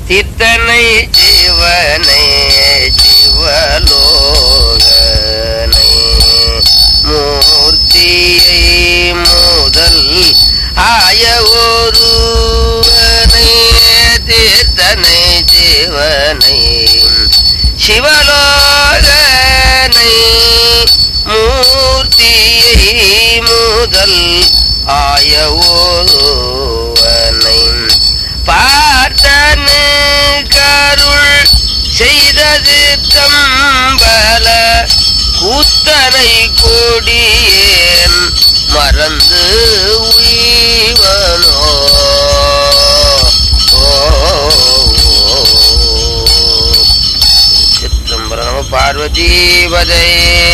தித்தனை ஜீவனை சிவலோகனை மூர்த்தியை முதல் ஆய ஒருவனை தீர்த்தனை ஜீவனை சிவலோகனை மூர்த்தியை முதல் ஆய ஒருவனை பார்த்தனு கருள் செய்தது தம்பல கூத்தனை கொடியேன் மறந்து உய்வனோ சிற்றம்பரம் நம பார்வதீபதை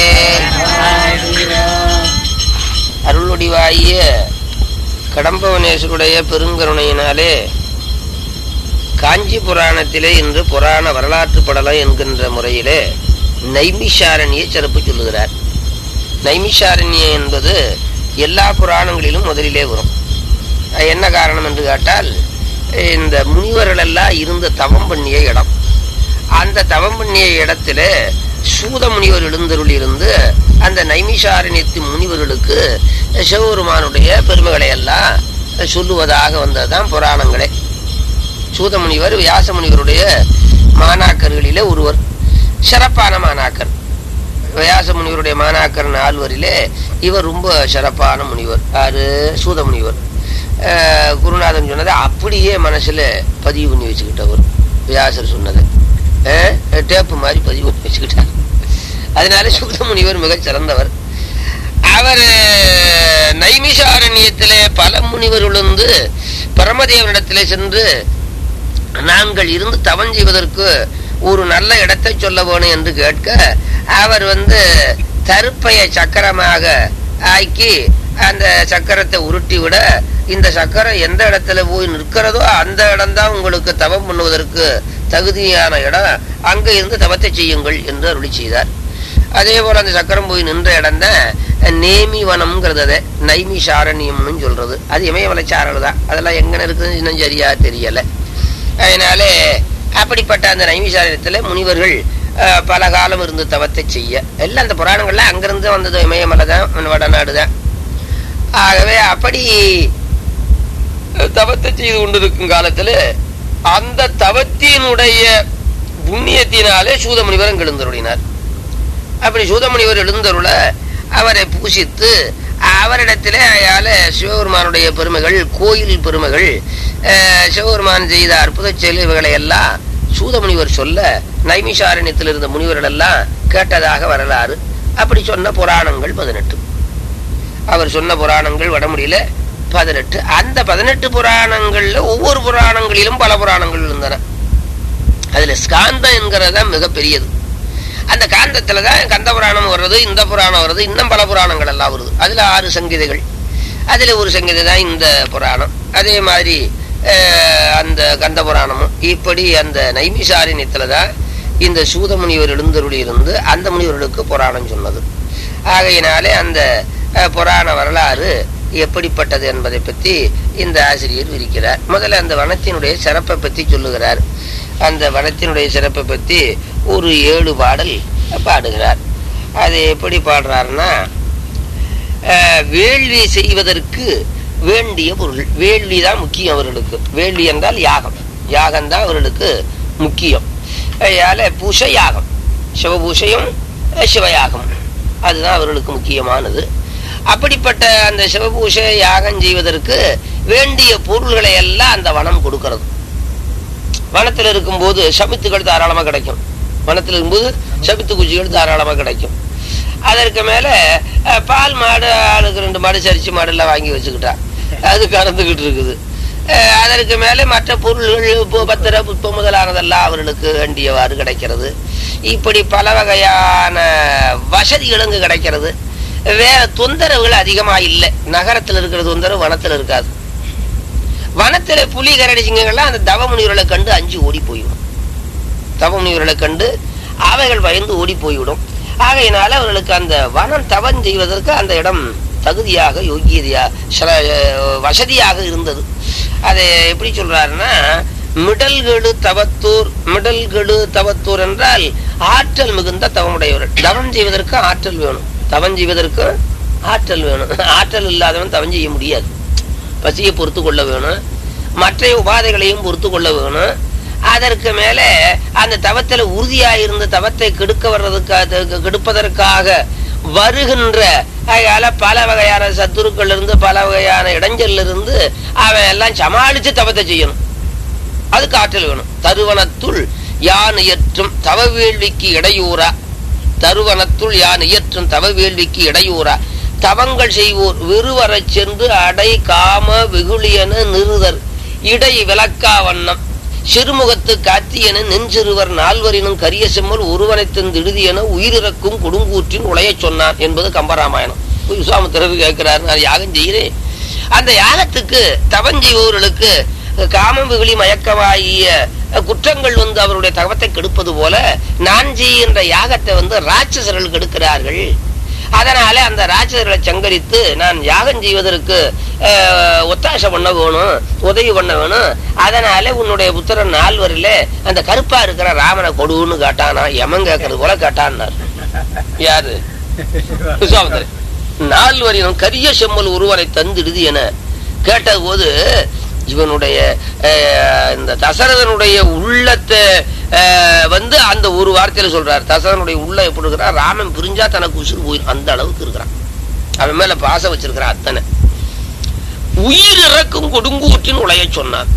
அருளுடிவாகிய கடம்பவனேஸ்வருடைய பெருங்கருணையினாலே காஞ்சி புராணத்திலே இன்று புராண வரலாற்று படலம் என்கின்ற முறையிலே நைமிஷாரண்ய சிறப்பு சொல்லுகிறார் நைமிஷாரண்ய என்பது எல்லா புராணங்களிலும் முதலிலே வரும் அது என்ன காரணம் என்று கேட்டால் இந்த முனிவர்கள் எல்லாம் இருந்த தவம் பண்ணிய இடம் அந்த தவம் பண்ணிய இடத்துல சூத முனிவர் எழுந்தருள் இருந்து அந்த நைமிஷாரண்யத்து முனிவர்களுக்கு சிவபெருமானுடைய பெருமைகளை எல்லாம் சொல்லுவதாக வந்ததுதான் புராணங்களே சூத முனிவர் வியாச முனிவருடைய மாணாக்கர்களிலே ஒருவர் சிறப்பான மாணாக்கர் வியாச முனிவருடைய மாணாக்கர் நால்வரிலே இவர் ரொம்ப சிறப்பான முனிவர் யாரு சூத முனிவர் அஹ் குருநாதன் சொன்னதை அப்படியே மனசுல பதிவு பண்ணி வச்சுக்கிட்டவர் வியாசர் சொன்னதை அஹ் டேப்பு மாதிரி பதிவு பண்ணி வச்சுக்கிட்டார் அதனால சூத முனிவர் மிகச் சிறந்தவர் அவர் நைமிஷாரண்யத்திலே பல முனிவர்கள் வந்து பரமதேவனிடத்திலே சென்று நாங்கள் இருந்து தவம் செய்வதற்கு ஒரு நல்ல இடத்தை சொல்ல வேணும் என்று கேட்க அவர் வந்து தருப்பைய சக்கரமாக ஆக்கி அந்த சக்கரத்தை உருட்டி விட இந்த சக்கரம் எந்த இடத்துல போய் நிற்கிறதோ அந்த இடம்தான் உங்களுக்கு தவம் பண்ணுவதற்கு தகுதியான இடம் அங்க இருந்து தவத்தை செய்யுங்கள் என்று அருளி செய்தார் அதே போல அந்த சக்கரம் போய் நின்ற இடம் தான் நேமி வனம்ங்கிறது அதை நைமி சாரண்யம்னு சொல்றது அது இமயமலை சாரல் தான் அதெல்லாம் எங்கன இருக்குதுன்னு இன்னும் சரியா தெரியல அதனாலே அப்படிப்பட்ட அந்த நைமிசாரத்தில் முனிவர்கள் அஹ், பல காலம் இருந்து தவத்தை செய்ய எல்லாம் அந்த புராணங்கள்ல அங்கிருந்து வந்தது இமயமலை தான் வடநாடு தான் ஆகவே அப்படி தவத்தை செய்து கொண்டிருக்கும் காலத்துல அந்த தவத்தினுடைய புண்ணியத்தினாலே சூதமுனிவர் எழுந்தருளினார் அப்படி சூதமுனிவர் எழுந்தருள அவரை பூசித்து அவரிடத்திலே அயால சிவபெருமானுடைய பெருமைகள் கோயில் பெருமைகள் அஹ், சிவபெருமான் செய்த அற்புத செயல்களை எல்லாம் சூதமுனிவர் சொல்ல நைமிஷாரண்யத்தில் இருந்த முனிவர்கள் எல்லாம் கேட்டதாக வரலாறு அப்படி சொன்ன புராணங்கள் பதினெட்டு அவர் சொன்ன புராணங்கள் வடமொழியில பதினெட்டு அந்த பதினெட்டு புராணங்கள்ல ஒவ்வொரு புராணங்களிலும் பல புராணங்கள் இருந்தன அதுல ஸ்காந்தம் என்கிறது தான் மிகப்பெரியது அந்த காந்தத்துல தான் கந்த புராணம் வர்றது இந்த புராணம் வர்றது இன்னும் பல புராணங்கள் எல்லாம் வருது அதுல ஆறு சங்கீதைகள் அதுல ஒரு சங்கீதை தான் இந்த புராணம் அதே மாதிரி அஹ், அந்த கந்த புராணமும் இப்படி அந்த நைமிசாரண்யத்துல தான் இந்த சூத முனிவர் எழுந்தருளி இருந்து அந்த முனிவர்களுக்கு புராணம் சொன்னது ஆகையினாலே அந்த அஹ், புராண வரலாறு எப்படிப்பட்டது என்பதை பற்றி இந்த ஆசிரியர் விரிக்கிறார் முதல்ல அந்த வனத்தினுடைய சிறப்பை பற்றி சொல்லுகிறார் அந்த வனத்தினுடைய சிறப்பை பற்றி ஒரு ஏழு பாடல் பாடுகிறார் அது எப்படி பாடுறாருன்னா அஹ், வேள்வி செய்வதற்கு வேண்டிய பொருள் வேள்வி தான் முக்கியம் அவர்களுக்கு வேள்வி என்றால் யாகம் யாகம் தான் அவர்களுக்கு முக்கியம் அதனால பூசை யாகம் சிவபூசையும் அஹ், சிவயாகம் அதுதான் அவர்களுக்கு முக்கியமானது அப்படிப்பட்ட அந்த சிவபூசை யாகம் செய்வதற்கு வேண்டிய பொருள்களை எல்லாம் அந்த வனம் கொடுக்கிறது வனத்தில் இருக்கும்போது சமித்துகள் தாராளமாக கிடைக்கும் வனத்தில் இருக்கும்போது சமித்து குச்சிகள் தாராளமாக கிடைக்கும் அதற்கு மேல அஹ், பால் மாடு ஆளுக்கு ரெண்டு மாடு சரிச்சு மாடு எல்லாம் வாங்கி வச்சுக்கிட்டா அது கறந்துகிட்டு இருக்குது அஹ், அதற்கு மேல மற்ற பொருள்கள் இப்போ பத்திர புஷ்பம் முதலானதெல்லாம் அவர்களுக்கு வேண்டியவாறு கிடைக்கிறது இப்படி பல வகையான வசதிகள் இங்கு கிடைக்கிறது வேற தொந்தரவுகள் அதிகமா இல்லை நகரத்தில் இருக்கிற தொந்தரவு வனத்தில் இருக்காது வனத்துல புலி கரடி சிங்கங்கள்லாம் அந்த தவ முனிவர்களை கண்டு அஞ்சு ஓடி போய்விடும் தவ முனிவர்களை கண்டு அவைகள் பயந்து ஓடி போய்விடும் ஆகையினால அவர்களுக்கு அந்த வனம் தவம் செய்வதற்கு அந்த இடம் தகுதியாக யோகியதையா சில, அஹ், வசதியாக இருந்தது அதை எப்படி சொல்றாருன்னா மிடல்கெழு தவத்தூர் மிடல்கெழு தவத்தூர் என்றால் ஆற்றல் மிகுந்த தவமுடையவர்கள் தவம் செய்வதற்கு ஆற்றல் வேணும் தவம் செய்வதற்கு ஆற்றல் வேணும் ஆற்றல் இல்லாதவன் தவம் செய்ய முடியாது பசியை பொறுத்து கொள்ள வேணும் மற்ற உபாதைகளையும் பொறுத்து கொள்ள வேணும் அதற்கு மேலே அந்த தவத்தில் உறுதியாயிருந்த தவத்தை கெடுக்க வர்றதுக்காக கெடுப்பதற்காக வருகின்ற அதனால பல வகையான சத்துருக்கள் இருந்து பல வகையான இடைஞ்சல்ல இருந்து அவன் எல்லாம் சமாளிச்சு தவத்தை செய்யணும் அதுக்கு ஆற்றல் வேணும் தருவனத்துள் யான் இயற்றும் தவ வேள்விக்கு இடையூறா தருவனத்துள் யான் இயற்றும் தவ வேள்விக்கு இடையூறா தவங்கள் செய்வோர் வெறுவரச் சென்று அடை காம வெகுளியன நிறுதர் இடை விளக்கா வண்ணம் சிறுமுகத்து காத்தியன நெஞ்சிறுவர் நால்வரினும் கரிய செம்மல் ஒருவனைத்தன் திடுதியென உயிரிறக்கும் கொடுங்கூற்றின் உளையச் சொன்னான் என்பது கம்பராமாயணம் விஸ்வாமித்திரர் கேட்கிறார் நான் யாகம் செய்கிறேன் அந்த யாகத்துக்கு தவஞ்செய்பவர்களுக்கு காமம் வெகுளி மயக்கமாகிய குற்றங்கள் வந்து அவருடைய தவத்தை கெடுப்பது போல நான் செய்கின்ற யாகத்தை வந்து ராட்சசர்கள் கெடுக்கிறார்கள் அதனால அந்த ராட்சசர்களை சங்கரித்து நான் யாகம் செய்வதற்கு அஹ், ஒத்தாசை பண்ண வேணும் உதவி பண்ண வேணும் அதனால உன்னுடைய புத்திரன் நால்வரில் அந்த கருப்பா இருக்கிற ராமனை கொடுன்னு கேட்டானா எமன் கேட்கறது போல கேட்டான்னார் யாரு விஸ்வாமித்திரன் நால்வரினும் கரிய செம்மல் ஒருவரை தந்திடுது என கேட்டது போது இவனுடைய அஹ், இந்த தசரதனுடைய உள்ளத்தை அஹ், வந்து அந்த ஒரு வார்த்தையில சொல்றார் தசரனுடைய உள்ள எப்படி இருக்கிறான் ராமன் பிரிஞ்சா தனக்கு உசுறு போயிடும் அந்த அளவுக்கு இருக்கிறான் அவன் மேல பாசம் வச்சிருக்கிறான் அத்தனை உயிர் இறக்கும் கொடுங்கூற்றின் உளைய சொன்னான்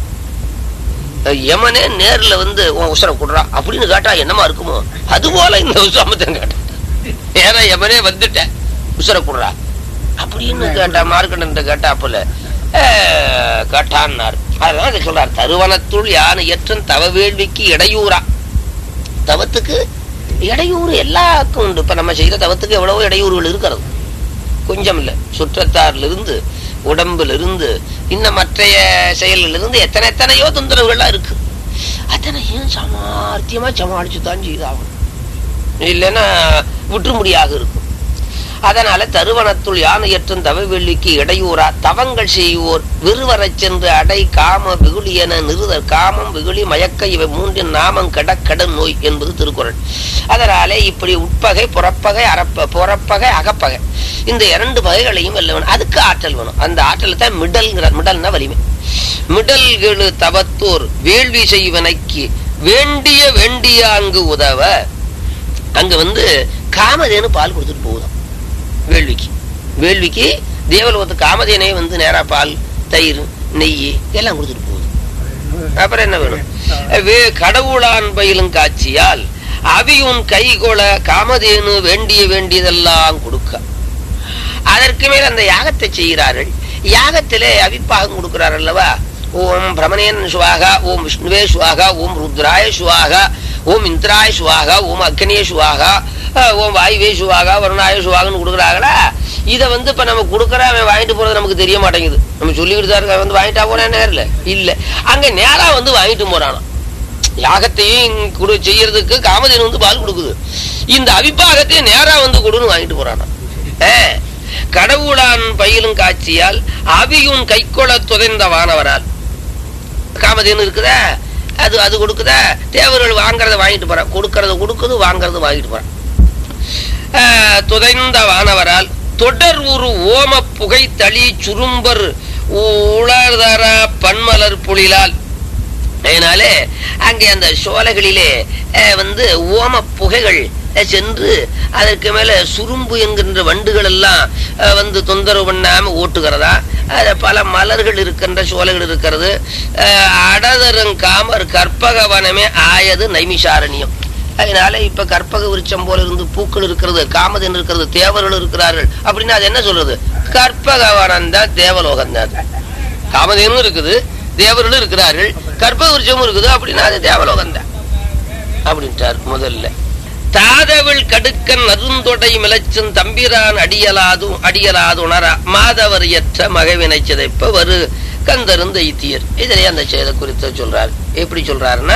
அஹ், யமனே நேர்ல வந்து உன் உசரை கொடுறா அப்படின்னு கேட்டா என்னமா இருக்குமோ அது போல இந்த விசுவாமத்தன் கேட்டான் ஏன்னா யமனே வந்துட்டேன் உசரை கொடுறா அப்படின்னு கேட்டா மார்க்கண்டன் கேட்டா அப்பல கேட்டான்னார் அதனால இதை சொல்றார் தருவனத்துள் யானை ஏற்றம் தவ வேள்விக்கு இடையூறா தவத்துக்கு இடையூறு எல்லாருக்கும் உண்டு இப்ப நம்ம செய்த தவத்துக்கு எவ்வளவோ இடையூறுகள் இருக்கிறது கொஞ்சம் இல்ல சுற்றத்தாறுல இருந்து உடம்புல இருந்து இன்னும் மற்றைய செயல்கள் இருந்து எத்தனை எத்தனையோ தொந்தரவுகள்லாம் இருக்கு அத்தனையும் சமார்த்தியமா சமாளிச்சு தான் செய்தாகும் இல்லைன்னா விட்டுமுடியாக இருக்கும் அதனால தருவனத்துள் யானையற்றும் தவ வெள்ளிக்கு இடையூறா தவங்கள் செய்வோர் விறுவரச் சென்று அடை காம வெகுளியென நிறுதர் காமம் வெகுளி மயக்க இவை மூன்றின் நாமம் கெட கடன் நோய் என்பது திருக்குறள் அதனாலே இப்படி உட்பகை புறப்பகை அறப்ப புறப்பகை அகப்பகை இந்த இரண்டு பகைகளையும் வெல்ல வேணும் அதுக்கு ஆற்றல் வேணும் அந்த ஆற்றல் தான் மிடல்ங்கிற மிடல்னா வலிமை மிடல்களு தவத்தோர் வேள்வி செய்வனைக்கு வேண்டிய வேண்டிய அங்கு உதவ அங்க வந்து காமதேனு பால் கொடுத்துட்டு போகுதாம் வேள்விக்கு வேள்விக்கு தேவலோகத்து காமதேனே வந்து நேரா பால் தயிர் நெய் எல்லாம் கொடுத்துட்டு போகுது அப்புறம் என்ன வேணும் வே கடவுளான் பயிலும் காட்சியால் அவியுன் கைகொள காமதேனு வேண்டிய வேண்டியதெல்லாம் கொடுக்க அதற்கு மேல் அந்த யாகத்தை செய்கிறார்கள் யாகத்திலே அவிப்பாகம் கொடுக்கிறார் அல்லவா ஓம் பிரமணேன் சுவாகா ஓம் விஷ்ணுவே சுவாகா ஓம் ருத்ராய சுவாகா ஓம் இந்திராய சுவாகா ஓம் அக்னிய சுவாகா அஹ், ஓம் வாயுவே சுவாகா வருணாய சுவாகன்னு கொடுக்குறாங்களா இதை வந்து இப்ப நம்ம கொடுக்குற அவன் வாங்கிட்டு போறது நமக்கு தெரிய மாட்டேங்குது நம்ம சொல்லிக்கிட்டு தான் இருக்க அவன் வந்து வாங்கிட்டா போனா நேரில் இல்ல அங்க நேரா வந்து வாங்கிட்டு போறானாம் யாகத்தையும் கொடு செய்யறதுக்கு காமதேனு வந்து பால் கொடுக்குது இந்த அவிப்பாகத்தையும் நேரா வந்து கொடுன்னு வாங்கிட்டு போறானாம் ஏ, கடவுளான் பயிலும் காட்சியால் அவியும் கைக்கொள துதைந்த வானவரால் காமதேனு இருக்குதா அது அது கொடுக்குதா தேவர்கள் வாங்குறத வாங்கிட்டு போறான் கொடுக்கறத கொடுக்குது வாங்குறது வாங்கிட்டு போறான் ஆஹ், துதைந்த வானவரால் தொடர் ஒரு ஓம புகை தளி சுரும்பர் உளர்தர பன்மலர் புலிலால் அதனாலே அங்கே அந்த சோலைகளிலே அஹ், வந்து ஓம புகைகள் அஹ், சென்று அதற்கு மேல சுரும்பு என்கின்ற வண்டுகள் எல்லாம் அஹ், வந்து தொந்தரவு பண்ணாம ஓட்டுகிறதா அது பல மலர்கள் இருக்கின்ற சோலைகள் இருக்கிறது அஹ், அடதரும் காமர் கற்பக வனமே ஆயது நைமிஷாரண்யம் அதனால இப்ப கற்பக விருட்சம் போல இருந்து பூக்கள் இருக்கிறது காமதன் இருக்கிறது தேவர்கள் இருக்கிறார்கள் அப்படின்னா அது என்ன சொல்றது கற்பக வனம் தான் தேவலோகம் தான் அது. காமதேனும் இருக்குது தேவர்களும் இருக்கிறார்கள் கற்பக விருட்சமும் இருக்குது அப்படின்னா அது தேவலோகம் தான் அப்படின்ட்டார் முதல்ல தாதவள் கடுக்கன் நருந்தொடை மிளச்சும் தம்பிரான் அடியலாது அடியலாது உணரா மாதவர் ஏற்ற மகவினை சிதைப்ப வரு கந்தருந்து ஐத்தியர் இதிலே அந்த செயலை குறித்து சொல்றார் எப்படி சொல்றாருன்னா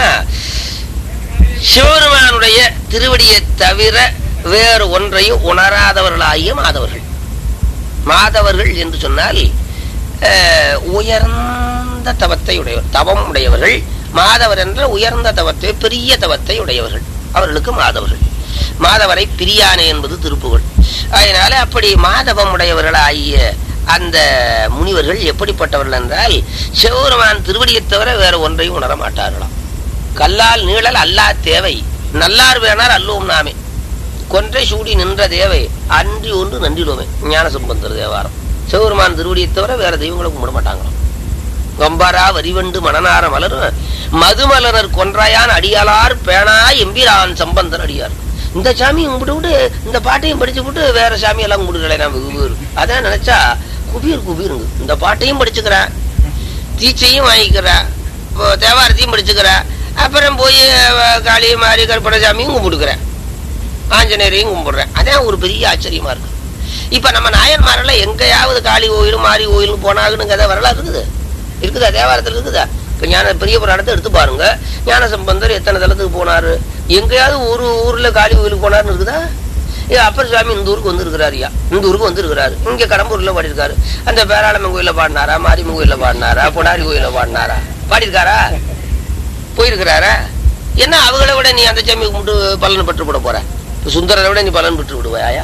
சிவபெருமானுடைய திருவடியை தவிர வேறு ஒன்றையும் உணராதவர்களாகிய மாதவர்கள் மாதவர்கள் என்று சொன்னால் அஹ், உயர்ந்த தவத்தை உடையவர் தவம் உடையவர்கள் மாதவர் என்ற உயர்ந்த தவத்தை பெரிய தவத்தை உடையவர்கள் அவர்களுக்கு மாதவர்கள் மாதவரை பிரியானே என்பது திருப்புகழ் அதனால அப்படி மாதவம் உடையவர்களாகிய அந்த முனிவர்கள் எப்படிப்பட்டவர்கள் என்றால் சிவபெருமான் திருவடியைத் தவிர வேற ஒன்றையும் உணர மாட்டார்களாம் கல்லால் நீழல் அல்லா தேவை நல்லார் வேணார் அல்லோம் நாமே கொன்றை சூடி நின்ற தேவை அன்றி ஒன்று நன்றிடுவோமே ஞான சம்பந்தர் தேவாரம் சிவபெருமான் திருவடியைத் தவிர வேற தெய்வங்களை கும்பிட மாட்டாங்களாம் கொம்பரா வரிவண்டு மணனார மலரும் மதுமலரர் கொன்றாயான் அடியாளார் பேணா எம்பிரான் சம்பந்தன் அடியார் இந்த சாமியும் கும்பிட்டு விட்டு இந்த பாட்டையும் படிச்சு விட்டு வேற சாமி எல்லாம் கும்பிடுகளே நான் குபீர் அதான் நினைச்சா குபீர் குபீருங்க இந்த பாட்டையும் படிச்சுக்கிறேன் தீச்சையும் வாங்கிக்கிறேன் இப்போ தேவாரத்தையும் படிச்சுக்கிறேன் அப்புறம் போய் அஹ், காளி மாரி கற்பனசாமியும் கும்பிட்டுக்கிறேன் ஆஞ்சநேயரையும் கும்பிடுறேன் அதான் ஒரு பெரிய ஆச்சரியமா இருக்கு இப்ப நம்ம நாயன்மாரெல்லாம் எங்கேயாவது காளி கோயிலும் மாரி கோயிலும் போனாங்கன்னு கதை வரலாறு இருக்குது இருக்குதா தேவாரத்தில் இருக்குதா இப்ப ஞான பெரிய புராணத்தை எடுத்து பாருங்க ஞான சம்பந்தர் எத்தனை தளத்துக்கு போனாரு எங்கேயாவது ஒரு ஊர்ல காளி கோயிலுக்கு போனாருன்னு இருக்குதா ஏ அப்பர் சுவாமி இந்த ஊருக்கு வந்திருக்கிறாருயா இந்த ஊருக்கு வந்திருக்கிறாரு இங்க கடம்பூர்ல பாடியிருக்காரு அந்த பேராளம்மன் கோயில பாடினாரா மாரியம்மன் கோயில பாடினாரா பொடாரி கோயில பாடினாரா பாடியிருக்காரா போயிருக்கிறாரா என்ன அவங்கள விட நீ அந்த சாமியை கும்பிட்டு பலன் பெற்று விட போற இப்ப சுந்தரரை விட நீ பலன் பெற்று விடுவாயா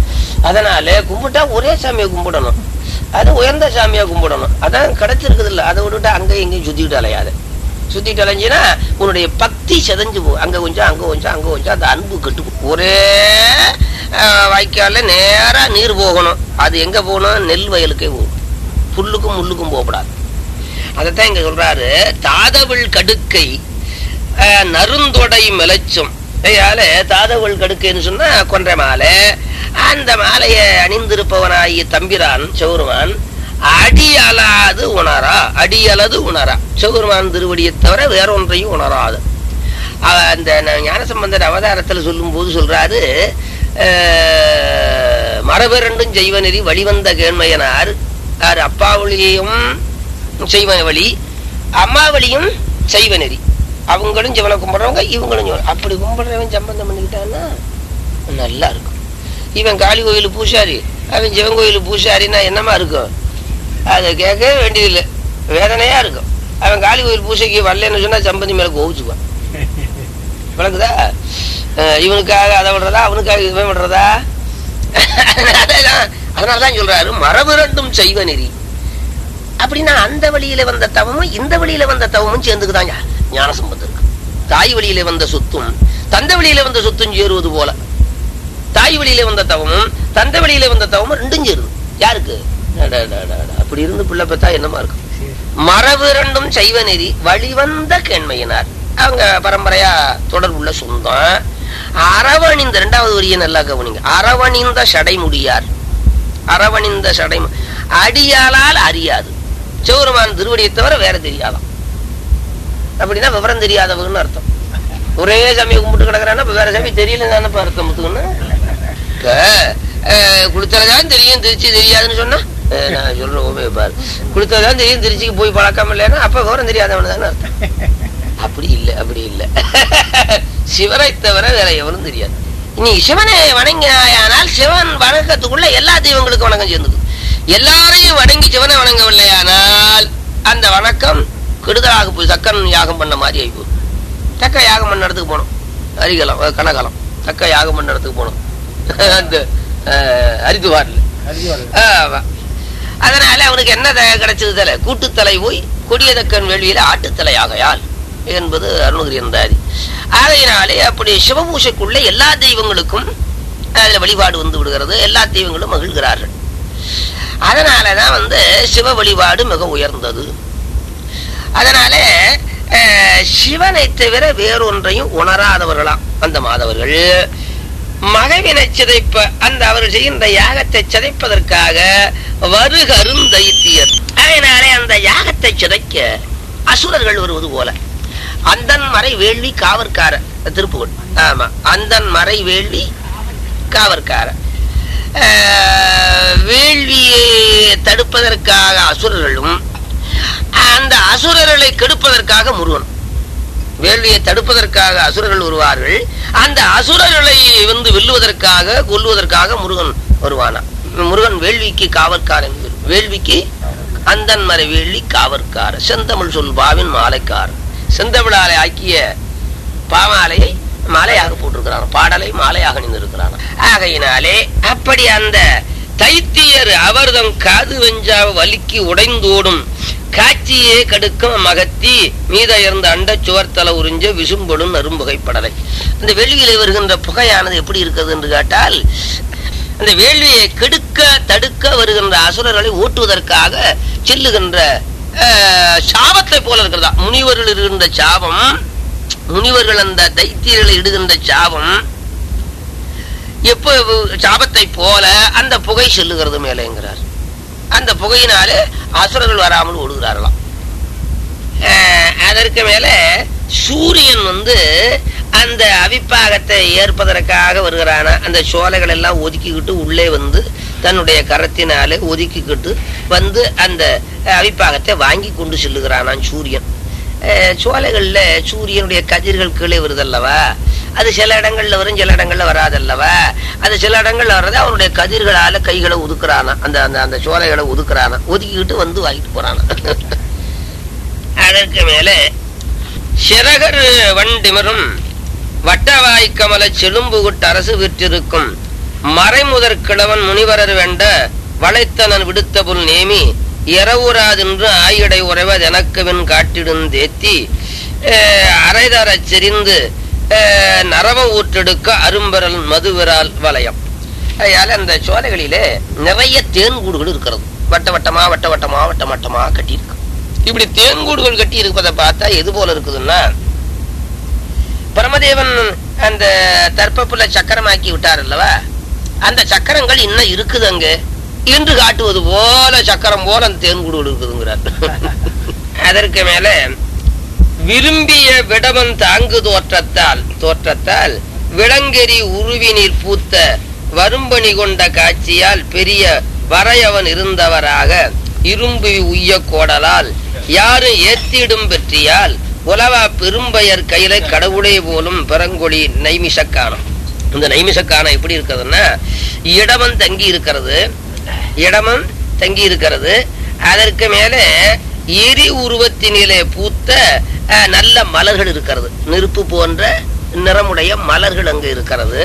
அதனால கும்பிட்டா ஒரே சாமியை கும்பிடணும் அது உயர்ந்த சாமியா கும்பிடணும் அதான் கிடைச்சிருக்குது இல்ல அதை விட்டுட்டு அங்க எங்கேயும் சுத்திட்டு அலையாத சுத்திட்டு அலைஞ்சினா உன்னுடைய பக்தி செதஞ்சு போ அங்க கொஞ்சம் அங்க கொஞ்சம் அங்க கொஞ்சம் அந்த அன்பு கெட்டு போ. ஒரே ஆஹ், வாய்க்கால்ல நேரா நீர் போகணும் அது எங்க போகணும் நெல் வயலுக்கே போகும் புல்லுக்கும் முள்ளுக்கும் போகக்கூடாது அதைத்தான் இங்க சொல்றாரு தாதவள் கடுக்கை அஹ், நறுந்தொடை மிளச்சும் ஐயால தாதவள் கடுக்கைன்னு சொன்னா கொன்றை மாலை அந்த மாலையை அணிந்திருப்பவனாகிய தம்பிரான் சௌருமான் அடியலாது உணரா அடியலது உணரா சௌருமான் திருவடியை தவிர வேறொன்றையும் உணராது அவ- அந்த ந- ஞானசம்பந்தர் அவதாரத்துல சொல்லும் போது சொல்றாரு அஹ், மரபிரண்டும் செய்வநெறி வழிவந்த கேண்மையனார் யார் அப்பாவளியையும் செய்வ வழி அம்மாவளியும் செய்வ நெறி அவங்களும் சிவனை கும்பிடுறவங்க இவங்களும் சிவனை- அப்படி கும்பிடுறவன் சம்பந்தம் பண்ணிக்கிட்டான்னா நல்லா இருக்கும் இவன் காளி கோயில் பூசாரி அவன் சிவன் கோயில் பூசாரின்னா என்னமா இருக்கும் அதை கேட்க வேண்டியதில்லை வேதனையா இருக்கும் அவன் காளி கோயில் பூசைக்கு வரலன்னு சொன்னா சம்பந்தி மேல கோவிச்சுக்குவான் விளக்குதா அஹ் இவனுக்காக அதை விடுறதா அவனுக்காக இவன் விடுறதா அதனாலதான் அதனாலதான் சொல்றாரு மரபு ரெண்டும் செய்வ நெறி அப்படின்னா அந்த வழியில வந்த தவமும் இந்த வழியில வந்த தவமும் சேர்ந்துக்குதாங்க ஞான சம்பந்தருக்கு தாய் வழியில வந்த சொத்தும் தந்த வழியில வந்த சொத்தும் சேருவது போல தாய் வழியில வந்த தவமும் தந்த வழியில வந்த தவமும் ரெண்டும் சேருது யாருக்கு அட, அட, அட, அட. அப்படி இருந்து பிள்ளை பெத்தா என்னமா இருக்கும் மரபு ரெண்டும் செய்வ நெறி வழிவந்த கேண்மையினார் அவங்க பரம்பரையா தொடர்புள்ள சொந்தம் அரவணிந்த இரண்டாவது வரியை நல்லா கவனிங்க அரவணிந்த சடைமுடியார் அரவணிந்த சடை அடியாளால் அறியாது சிவருமான் திருவடியை தவிர வேற தெரியாதாம் அப்படின்னா விவரம் தெரியாதவங்கன்னு அர்த்தம் ஒரே சாமியை கும்பிட்டு கிடக்குறான்னா இப்ப வேற சாமி தெரியல தானே அர்த்தம் முத்துக்குன்னு இப்ப குளித்தலதான் தெரியும் திருச்சி தெரியாதுன்னு சொன்னா அஹ், நான் சொல்றேன் ஓமே பாரு குளித்தலதான் தெரியும் திருச்சிக்கு போய் பழக்கம் இல்லைன்னா அப்ப விவரம் தெரியாதவனு தானே அர்த்தம் அப்படி இல்லை அப்படி இல்லை சிவனை தவிர வேற எவனும் தெரியாது நீ சிவனை வணங்கினாயானால் சிவன் வணக்கத்துக்குள்ள எல்லா தெய்வங்களுக்கும் வணக்கம் சேர்ந்தது எல்லாரையும் வணங்கி சிவனை வணங்கவில்லையானால் அந்த வணக்கம் கெடுதலாக போய் தக்கன் யாகம் பண்ண மாதிரி ஆகி போகுது தக்க யாகம் பண்ண இடத்துக்கு போனோம் அரிகலம் அஹ், கனகலம் தக்க யாகம் பண்ண இடத்துக்கு போனோம் அந்த அஹ், ஹரித்துவார்ல ஆமா. அதனால அவனுக்கு என்ன த- கிடைச்சது தலை கூட்டுத்தலை போய் கொடியதக்கன் வேள்வியில ஆட்டுத்தலையாகையால் என்பது அருணகிரி என்றாரி ஆகையினாலே அப்படி சிவபூஷைக்குள்ள எல்லா தெய்வங்களுக்கும் அதுல வழிபாடு வந்து விடுகிறது எல்லா தெய்வங்களும் மகிழ்கிறார்கள் அதனாலதான் வந்து சிவ வழிபாடு மிக உயர்ந்தது அதனால அஹ், சிவனை தவிர வேறொன்றையும் உணராதவர்களாம் அந்த மாதவர்கள் மகவினை சிதைப்ப அந்த அவர்கள் செய்கின்ற யாகத்தை சிதைப்பதற்காக வருகருந்தைத்தியர் அதனாலே அந்த யாகத்தை சிதைக்க அசுரர்கள் வருவது போல அந்தன் மறை வேள்வி காவற்கார திருப்புகழ் ஆமா அந்தன் மறை வேள்வி காவற்கார ஆஹ், வேள்வியை தடுப்பதற்காக அசுரர்களும் அந்த அசுரர்களை கெடுப்பதற்காக முருகன் வேள்வியை தடுப்பதற்காக அசுரர்கள் வருவார்கள் அந்த அசுரர்களை வந்து வெல்லுவதற்காக கொல்லுவதற்காக முருகன் வருவானா முருகன் வேள்விக்கு காவற்காரன் வேள்விக்கு அந்தன் மறை வேள்வி காவற்கார செந்தமிழ் சொல் பாவின் மாலைக்காரன் செந்தமிழாலை ஆக்கிய பாமாலையை மாலையாக போட்டிருக்கிறான் பாடலை மாலையாக நின்றிருக்கிறான் ஆகையினாலே அப்படி அந்த தைத்தியர் அவர்தம் காது வெஞ்சாவ வலிக்கு உடைந்தோடும் காட்சியே கடுக்கும் மகத்தி மீதயர்ந்த அண்ட சுவர்த்தல உறிஞ்ச விசும்படும் நரும்புகைப்படலை இந்த வெளியிலே வருகின்ற புகையானது எப்படி இருக்கிறது என்று கேட்டால் அந்த வேள்வியை கெடுக்க தடுக்க வருகின்ற அசுரர்களை ஓட்டுவதற்காக செல்லுகின்ற அஹ், சாபத்தை போல இருக்கிறதா முனிவர்கள் இருக்கின்ற சாபம் முனிவர்கள் அந்த தைத்தியர்களை இடுகின்ற சாபம் எப்போ சாபத்தை போல அந்த புகை செல்லுகிறது மேலேங்கிறார் அந்த புகையினாலே அசுரர்கள் வராமல் ஓடுகிறார்களாம் அஹ், அதற்கு மேல சூரியன் வந்து அந்த அவிப்பாகத்தை ஏற்பதற்காக வருகிறான அந்த சோலைகள் எல்லாம் ஒதுக்கிக்கிட்டு உள்ளே வந்து தன்னுடைய கரத்தினாலே ஒதுக்கிக்கிட்டு வந்து அந்த அவிப்பாகத்தை வாங்கி கொண்டு செல்லுகிறானான் சூரியன் அஹ், சோலைகள்ல சூரியனுடைய கதிர்கள் கீழே வருதல்லவா அது சில இடங்கள்ல வரும் சில இடங்கள்ல வராதல்லவா அது சில இடங்கள்ல வர்றது அவனுடைய கதிர்களால கைகளை ஒதுக்குறானா அந்த அந்த அந்த சோலைகளை ஒதுக்குறானா ஒதுக்கிக்கிட்டு வந்து வாங்கிட்டு போறானா அதற்கு மேலே சிறகர் வண்டிமரும் வட்டவாய் கமல செலும்புகுட்டு அரசு விற்றிருக்கும் மறைமுதற் கிழவன் முனிவரர் வேண்ட வளைத்தனன் விடுத்த புல் நேமி இரவுராதென்று ஆயிடை உறைவ எனக்குவின் காட்டிடுந்தேத்தி அரைதரச் செறிந்து அஹ், நரவ ஊற்றெடுக்க அரும்பரல் மதுவிரால் வலயம் அதனால அந்த சோலைகளிலே நிறைய தேன்கூடுகள் இருக்கிறது வட்ட வட்டமா வட்ட வட்டமா வட்ட வட்டமா கட்டியிருக்கு இப்படி தேன்கூடுகள் கட்டி இருப்பதை பார்த்தா எது போல இருக்குதுன்னா பரமதேவன் அந்த தர்ப்பப்புல சக்கரமாக்கி விட்டார் அல்லவா அந்த சக்கரங்கள் இன்னும் இருக்குது அங்க என்று காட்டுவது போல சக்கரம் போல அந்த தேன்கூடுகள் இருக்குதுங்கிறார் அதற்கு மேல விரும்பிய விடவன் தாங்கு தோற்றத்தால் தோற்றத்தால் விளங்கெறி உருவினில் பூத்த வரும்பணி கொண்ட காட்சியால் பெரிய வரையவன் இருந்தவராக இரும்பு உய்ய கோடலால் யாரும் ஏத்திடும் பெற்றியால் உலவா பெரும்பெயர் கையில கடவுளே போலும் பெரங்கொழி நைமிஷக்கானம் இந்த நைமிஷக்கானம் எப்படி இருக்கிறதுன்னா இடமன் தங்கி இருக்கிறது இடமம் தங்கி இருக்கிறது அதற்கு மேலே எரி உருவத்தினிலே பூத்த அஹ், நல்ல மலர்கள் இருக்கிறது நெருப்பு போன்ற நிறமுடைய மலர்கள் அங்கு இருக்கிறது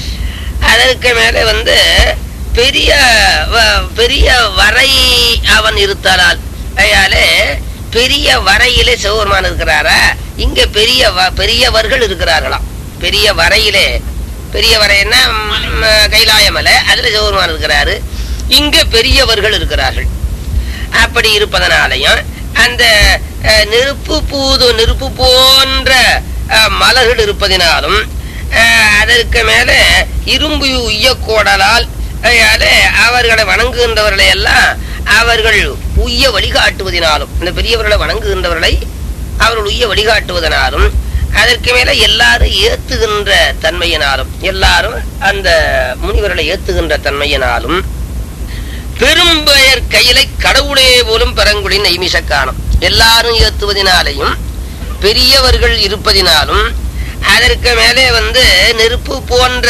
அதற்கு மேலே வந்து பெரிய வ- பெரிய வரை அவன் இருத்தலால் அயாலே பெரிய வரையிலே சிவபெருமான் இருக்கிறாரா இங்க பெரிய வ- பெரியவர்கள் இருக்கிறார்களாம் பெரிய வரையிலே பெரிய வரைன்னா ம், கைலாய மலை அதுல சிவபெருமான் இருக்கிறாரு இங்க பெரியவர்கள் இருக்கிறார்கள் அப்படி இருப்பதனாலையும் அந்த அஹ், நெருப்பு பூது நெருப்பு போன்ற அஹ், மலர்கள் இருப்பதினாலும் அஹ், அதற்கு மேல இரும்பு உய்யக்கோடலால் அதனால அவர்களை வணங்குகின்றவர்களை எல்லாம் அவர்கள் உய்ய வழிகாட்டுவதினாலும் இந்த பெரியவர்களை வணங்குகின்றவர்களை அவர்கள் உய்ய வழிகாட்டுவதனாலும் அதற்கு மேல எல்லாரும் ஏத்துகின்ற தன்மையினாலும் எல்லாரும் அந்த முனிவர்களை ஏத்துகின்ற தன்மையினாலும் பெரும்பெயர் கையிலை கடவுளே போலும் பெரங்குடின் நைமிஷக்கானம் எல்லாரும் ஏத்துவதினாலையும் பெரியவர்கள் இருப்பதினாலும் அதற்கு மேலே வந்து நெருப்பு போன்ற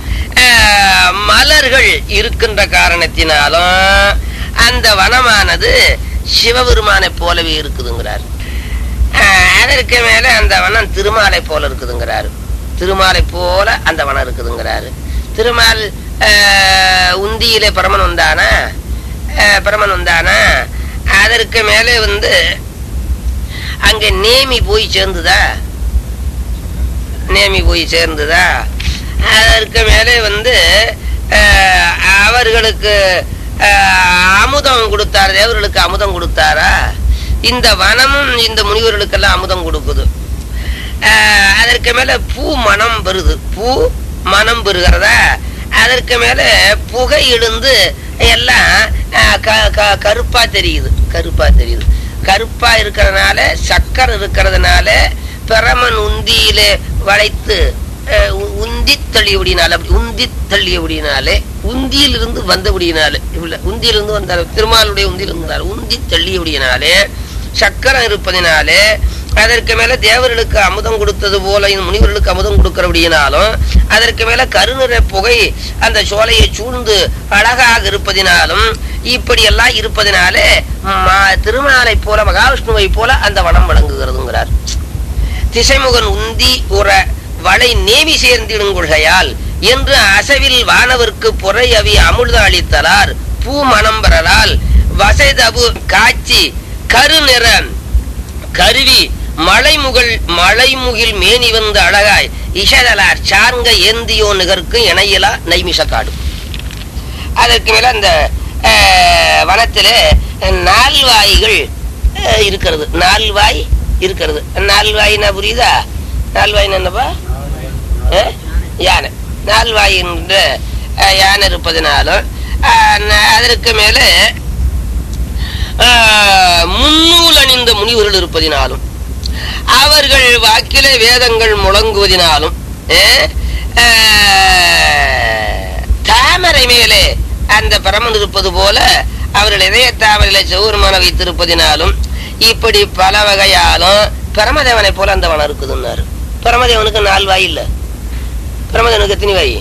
அஹ், மலர்கள் இருக்கின்ற காரணத்தினாலும் அந்த வனமானது சிவபெருமானை போலவே இருக்குதுங்கிறார் அஹ், அதற்கு மேல அந்த வனம் திருமாலை போல இருக்குதுங்கிறாரு திருமாலை போல அந்த வனம் இருக்குதுங்கிறாரு திருமால் அஹ், உந்தியிலே பரமன் வந்தானா அஹ், பரமன் வந்தானா அதற்கு மேலே வந்து அங்க நேமி போய் சேர்ந்துதா நேமி போய் சேர்ந்துதா அதற்கு மேலே வந்து அஹ், அவர்களுக்கு அஹ், அமுதம் கொடுத்தார் தேவர்களுக்கு அமுதம் கொடுத்தாரா இந்த வனமும் இந்த முனிவர்களுக்கெல்லாம் அமுதம் கொடுக்குது அஹ், அதற்கு மேல பூ மனம் பெறுது பூ மனம் பெறுகிறதா அதற்கு மேல புகை எழுந்து எல்லாம் அஹ், க- க- கருப்பா தெரியுது கருப்பா தெரியுது கருப்பா இருக்கிறதுனால சக்கரை இருக்கிறதுனால பிரமன் உந்தியிலே வளைத்து அஹ், உ- உந்தி தள்ளியபடினால அப்படி உந்தி தள்ளியபடினாலே உந்தியிலிருந்து வந்தபடினாலே இல்ல உந்தியிலிருந்து வந்தார் திருமாலுடைய உந்தியிலிருந்து வந்தார் உந்தி தள்ளியபடினாலே சக்கரம் இருப்பதினாலே அதற்கு மேல தேவர்களுக்கு அமுதம் கொடுத்தது போல இந்த முனிவர்களுக்கு அமுதம் கொடுக்கிறபடியினாலும் அதற்கு மேல கருநிற புகை அந்த சோலையை சூழ்ந்து அழகாக இருப்பதினாலும் இப்படி எல்லாம் இருப்பதினாலே ம- திருமாலை போல மகாவிஷ்ணுவை போல அந்த வனம் வழங்குகிறதுங்கிறார் திசைமுகன் உந்தி உற வளை நேவி சேர்ந்திடும் கொள்கையால் என்று அசவில் வானவர்க்கு பொறை அவி அமிர்த அளித்தலார் பூ மணம் பெறலால் வசைதபு காட்சி கருநிற கருவி மலைமுகில் மலைமுகில் மேனி வந்து அழகாய் இஷதலார் சார்ங்க ஏந்தியோ நிகர்க்கு இணையிலா நைமிஷக்காடு அதற்கு மேல அந்த அஹ், வனத்திலே நால்வாய்கள் அஹ், இருக்கிறது நால்வாய் இருக்கிறது நால்வாய்னா புரியுதா நால்வாய்னா என்னப்பா அஹ், யானை நால்வாய் என்ற அஹ், யானை இருப்பதனாலும் அஹ், ந- அதற்கு மேலே ஆஹ், முன்னூல் அணிந்த முனிவர்கள் இருப்பதினாலும் அவர்கள் வாக்கிலே வேதங்கள் முழங்குவதினாலும் அஹ், ஆஹ், தாமரை மேலே அந்த பரமன் இருப்பது போல அவர்கள் இதய தாமரையில செவ்வருமான வைத்திருப்பதினாலும் இப்படி பல வகையாலும் பரமதேவனை போல அந்த வனம் இருக்குதுன்னாரு பரமதேவனுக்கு நாலு வாய் இல்ல பரமதேவனுக்கு எத்தனை வாய்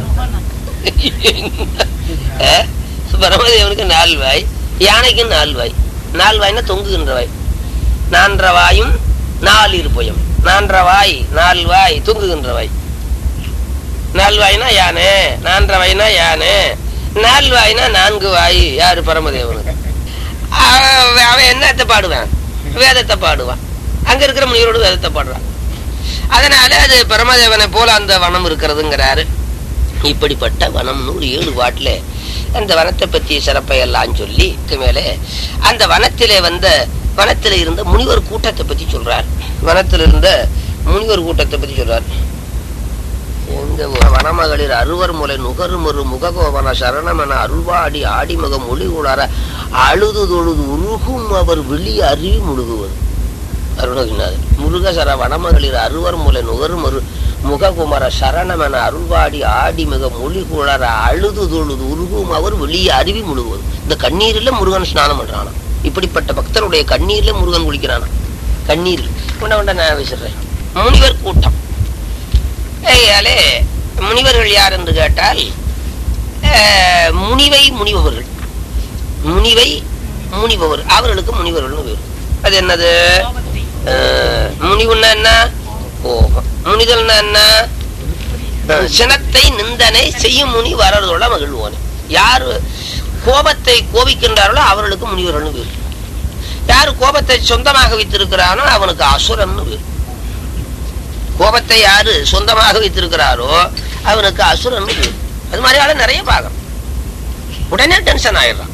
அஹ், பரமதேவனுக்கு நாலு வாய் யானைக்கு நாலு வாய் நாலு வாய்னா தொங்குகின்ற வாய் நான்ற வாயும் நாலு இருப்பயம் நான்ற வாய் நாலு வாய் தொங்குகின்ற வாய் நாலு வாய்னா யானை நான்ற வாய்னா யானை நாலு வாய்னா நான்கு வாய் யாரு பரமதேவனுக்கு அவன் அவன் என்னத்தை பாடுவான் வேதத்தை பாடுவான் அங்க இருக்கிற முனிவரோடு வேதத்தை பாடுறான் அதனால அது பரமதேவனை போல அந்த வனம் இருக்கிறதுங்கிறாரு இப்படிப்பட்ட வனம் நூறு ஏழு வாட்டில அந்த வனத்தை பற்றிய சிறப்பை எல்லாம் சொல்லி இதுக்கு மேலே அந்த வனத்திலே வந்த வனத்திலே இருந்த முனிவர் கூட்டத்தை பத்தி சொல்றார் வனத்தில் இருந்த முனிவர் கூட்டத்தை பத்தி சொல்றார் இந்த வனமகளிர் அறுவர் முலை நுகருமொரு முககோவன சரணமென அருள்வாடி ஆடிமுக மொழி உணர அழுது தொழுது உருகும் அவர் விழி அருவி முழுகுவது அருணகிரிநாதர் முருகசர வனமகளிர் அறுவர் முலை நுகருமொரு முககுமர சரணமென அருள்வாடி ஆடி மிக மொழி குளர அழுது தொழுது உருகும் அவர் வெளியே அருவி முழுகுவது இந்த கண்ணீரில் முருகன் ஸ்நானம் பண்றானா இப்படிப்பட்ட பக்தருடைய கண்ணீர்ல முருகன் குளிக்கிறானா கண்ணீரில் கொண்ட கொண்ட நான் விசிறேன் முனிவர் கூட்டம் ஏயாலே முனிவர்கள் யார் என்று கேட்டால் அஹ், முனிவை முனிபவர்கள் முனிவை முனிபவர் அவர்களுக்கு முனிவர்கள்னு பேர் அது என்னது அஹ், முனிவுன்னா என்ன கோபம் முனிதல்னா என்ன அஹ், சினத்தை நிந்தனை செய்யும் முனி வரதோட மகிழ்வோனே யாரு கோபத்தை கோபிக்கின்றார்களோ அவர்களுக்கு முனிவர்கள்னு பேர் யாரு கோபத்தை சொந்தமாக வைத்திருக்கிறானோ அவனுக்கு அசுரன்னு பேர் கோபத்தை யாரு சொந்தமாக வைத்திருக்கிறாரோ அவனுக்கு அசுரன் பேர். அது மாதிரி ஆளு நிறைய பார்க்கணும் உடனே டென்ஷன் ஆயிடுறான்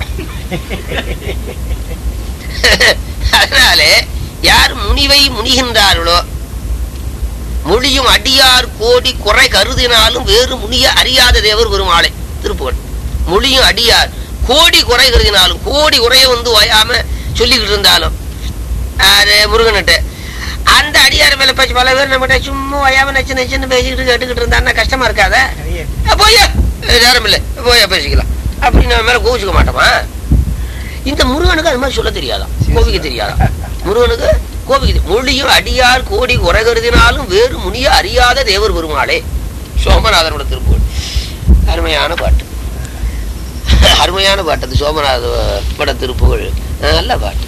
அதனாலே யார் முனிவை முனிகின்றார்களோ மொழியும் அடியார் கோடி குறை கருதினாலும் வேறு முனிய அறியாத தேவர் பெருமாளை திருப்புகழ் மொழியும் அடியார் கோடி குறை கருதினாலும் கோடி குறைய வந்து ஓயாம சொல்லிக்கிட்டு இருந்தாலும் யாரு முருகன்கிட்ட அந்த அடியார் மேல பேச்சு பல பேர் நம்மகிட்ட சும்மா ஓயாம நச்சு நச்சுன்னு பேசிக்கிட்டு கேட்டுக்கிட்டு இருந்தான்னா கஷ்டமா இருக்காத போயா நேரம் இல்லை போயா பேசிக்கலாம் அப்படி நம்ம மேல கோவிச்சுக்க மாட்டோமா இந்த முருகனுக்கு அது மாதிரி சொல்ல தெரியாதாம் கோபிக்க தெரியாதாம் முருகனுக்கு கோபிக்க தெரி- மொழியும் அடியார் கோடி குறை கருதினாலும் வேறு முனிய அறியாத தேவர் பெருமாளே சோமநாதனோட திருப்புகழ் அருமையான பாட்டு அருமையான பாட்டு அது சோமநாத பட திருப்புகழ் நல்ல பாட்டு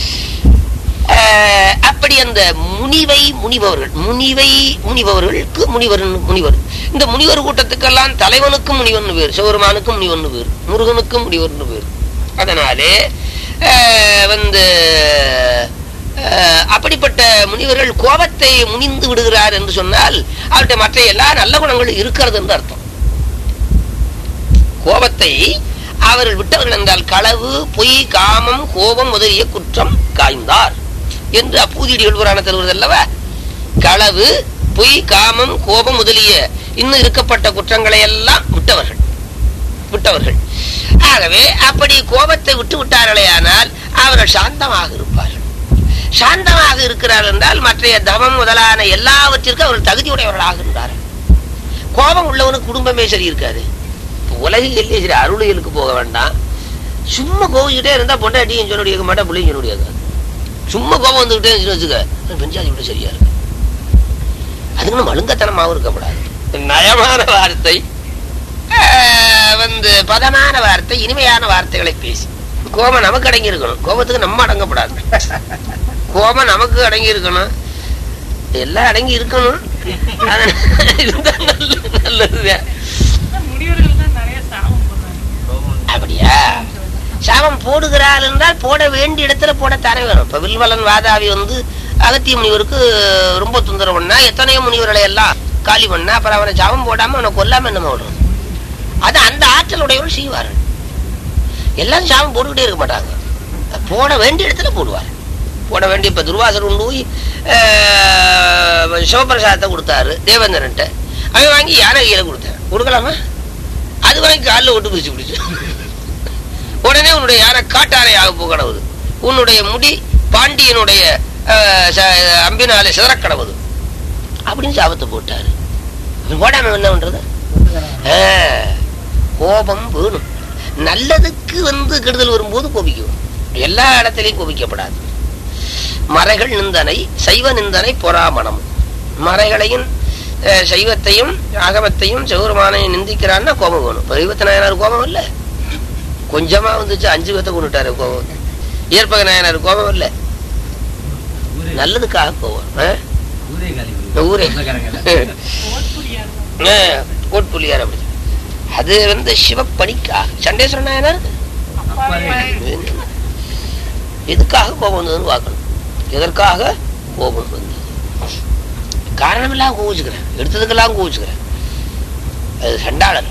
அஹ், அப்படி அந்த முனிவை முனிபவர்கள் முனிவை முனிபவர்களுக்கு முனிவர் முனிவர் இந்த முனிவர் கூட்டத்துக்கெல்லாம் தலைவனுக்கும் முனிவன் பேர் சிவருமானுக்கும் முனிவன் பேர் முருகனுக்கும் முனிவர்னு பேர் அதனாலே அஹ், வந்து அஹ், அப்படிப்பட்ட முனிவர்கள் கோபத்தை முனிந்து விடுகிறார் என்று சொன்னால் அவர்கிட்ட மற்ற எல்லா நல்ல குணங்களும் இருக்கிறது என்று அர்த்தம் கோபத்தை அவர்கள் விட்டவர்கள் என்றால் களவு பொய் காமம் கோபம் முதலிய குற்றம் காய்ந்தார் என்று அப்பூதியடிகள் புராணத்தில் வருது அல்லவா களவு பொய் காமம் கோபம் முதலிய இன்னும் இருக்கப்பட்ட குற்றங்களை எல்லாம் விட்டவர்கள் விட்டவர்கள் ஆகவே அப்படி கோபத்தை விட்டு விட்டார்களே ஆனால் அவர்கள் சாந்தமாக இருப்பார்கள் சாந்தமாக இருக்கிறார்கள் என்றால் மற்றைய தவம் முதலான எல்லாவற்றிற்கும் அவர்கள் தகுதியுடையவர்களாக இருந்தார்கள் கோபம் உள்ளவனுக்கு குடும்பமே சரி இருக்காது இப்ப உலகிலே சரி அருளியலுக்கு போக வேண்டாம் சும்மா கோவிச்சுட்டே இருந்தா பொண்டாட்டியும் சொல்ல முடியாது மாட்டா பிள்ளையும் சொல்ல முடியாது சும்மா கோபம் வந்துகிட்டே இருந்துச்சுன்னு வச்சுக்க பெஞ்சாதி விட சரியா இருக்கு அதுக்குன்னு மழுங்கத்தனமாகவும் இருக்கக்கூடாது நயமான வார்த்தை ஆஹ், வந்து பதமான வார்த்தை இனிமையான வார்த்தைகளை பேசி கோபம் நமக்கு அடங்கி இருக்கணும் கோபத்துக்கு நம்ம அடங்கப்படாது கோபம் நமக்கு அடங்கி இருக்கணும் எல்லாம் அடங்கி இருக்கணும் அது இருந்தா நல்ல- நல்லதுதான் முனிவர்கள் தான் நிறைய சாபம் போடுறாங்க அப்படியா சாபம் போடுகிறாள் என்றால் போட வேண்டிய இடத்துல போடத்தானே வேணும் இப்ப வில்வலன் வாதாவி வந்து அகத்திய முனிவருக்கு ரொம்ப தொந்தரவு பண்ணா எத்தனையோ முனிவர்களை எல்லாம் காலி பண்ணா அப்புறம் அவனை சாபம் போடாம அவனை கொல்லாம என்ன விடுறது அது அந்த ஆற்றல் உடையவர்கள் செய்வார்கள் எல்லாரும் சாபம் போட்டுக்கிட்டே இருக்க மாட்டாங்க போட வேண்டிய இடத்துல போடுவார் போட வேண்டிய இப்ப துர்வாசர் கொண்டு போய் ஆஹ், சிவபிரசாதத்தை கொடுத்தாரு தேவேந்திரன்ட்ட அவன் வாங்கி யானை கையில கொடுத்தாரு கொடுக்கலாமா அது வாங்கி காலில் விட்டு பிடிச்சு பிடிச்சு உடனே உன்னுடைய யானை காட்டாரையாக போகடவுது உன்னுடைய முடி பாண்டியனுடைய ஆஹ், ச- அம்பினாலே சிதறக்கடவுது அப்படின்னு சாபத்தை போட்டாரு இவன் போடாம என்ன பண்றது ஆஹ், கோபம் வேணும் நல்லதுக்கு வந்து கெடுதல் வரும்போது கோபிக்கும் எல்லா இடத்திலையும் கோபிக்கப்படாது மறைகள் நிந்தனை சைவ நிந்தனை பொறாமணம் மறைகளையும் அஹ், சைவத்தையும் அகமத்தையும் சிவருமானையும் நிந்திக்கிறான்னா கோபம் வேணும் இப்ப தெய்வத்த நாயனார் கோபம் இல்ல கொஞ்சமா வந்துச்சு அஞ்சு பேத்த கொண்டுட்டாரு கோபம் ஏற்பக நாயனார் கோபம் இல்ல நல்லதுக்காக கோபம் ஆஹ்? ஊரே ஓட்புரியார் தான். ஆஹ், கோட்புலியார் அப்படி அது வந்து சிவப்பணிக்கா சண்டேஸ்வரன் நாயனார் அப்பாவே எதுக்காக கோபம் வந்ததுன்னு பார்க்கணும் எதற்காக கோபம் வந்தது காரணமெல்லாம் கோவிச்சுக்கிறேன் எடுத்ததுக்கெல்லாம் கோவிச்சுக்கிறேன் அது சண்டாளர்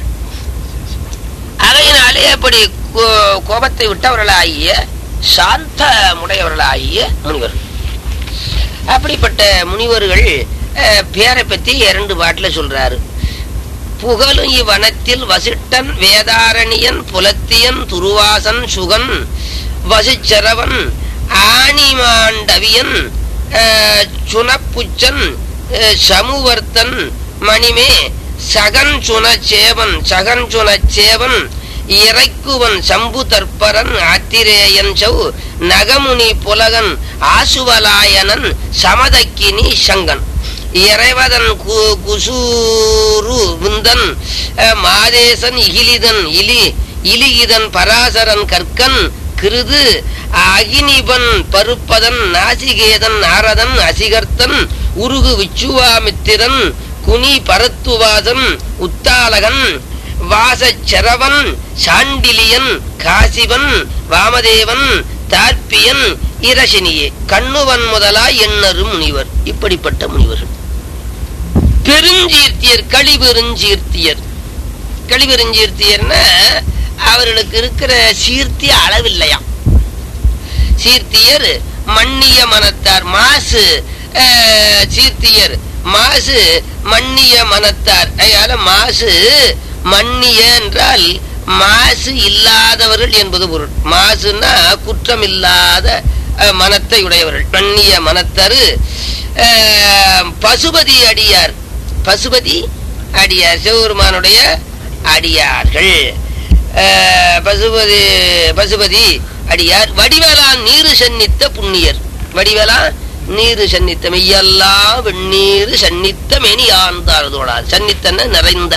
அதையினாலே அப்படி கோ- கோபத்தை விட்டவர்களாகிய சாந்த முடையவர்களாகிய முனிவர்கள் அப்படிப்பட்ட முனிவர்கள் அஹ், பேரை பத்தி இரண்டு பாட்டுல சொல்றாரு புகழும் இவ்வனத்தில் வசிட்டன் வேதாரணியன் புலத்தியன் துருவாசன் சுகன் வசிச்சரவன் ஆணிமாண்டவியன் அஹ், சுனப்புச்சன் அஹ், சமுவர்த்தன் மணிமே சகன் சுனச்சேவன் சகன் சுனச்சேவன் இறைக்குவன் சம்பு தற்பரன் ஆத்திரேயன் சௌ நகமுனி புலகன் ஆசுவலாயனன் சமதக்கினி சங்கன் இறைவதன் கு- குசூரு விந்தன் அஹ், மாதேசன் இகிலிதன் இலி இலிகிதன் பராசரன் கற்கன் கிருது அகினிபன் பருப்பதன் நாசிகேதன் நாரதன் அசிகர்த்தன் உருகு விச்சுவாமித்திரன் குனி பரத்துவாசன் உத்தாலகன் வாசச்சரவன் சாண்டிலியன் காசிவன் வாமதேவன் தார்ப்பியன் இரசினியே கண்ணுவன் முதலாய் எண்ணரும் முனிவர் இப்படிப்பட்ட முனிவர்கள் பெருஞ்சீர்த்தியர் களிபெருஞ்சீர்த்தியர் களிபெருஞ்சீர்த்தியர்னா அவர்களுக்கு இருக்கிற சீர்த்தி அளவில்லையாம் சீர்த்தியர் மன்னிய மனத்தார் மாசு அஹ், சீர்த்தியர் மாசு மன்னிய மனத்தார் அதனால மாசு மன்னிய என்றால் மாசு இல்லாதவர்கள் என்பது பொருள் மாசுன்னா குற்றம் இல்லாத அஹ், மனத்தை உடையவர்கள் மன்னிய மனத்தரு அஹ், பசுபதி அடியார் பசுபதி அடியார் சிவபெருமானுடைய அடியார்கள் அஹ், பசுபதி பசுபதி அடியார் வடிவேலான் நீரு சன்னித்த புண்ணியர் வடிவேலா நீரு சன்னித்த மெய்யெல்லாம் வெந்நீரு சன்னித்த மெனி ஆழ்ந்தார்தோடார் சன்னித்தன நிறைந்த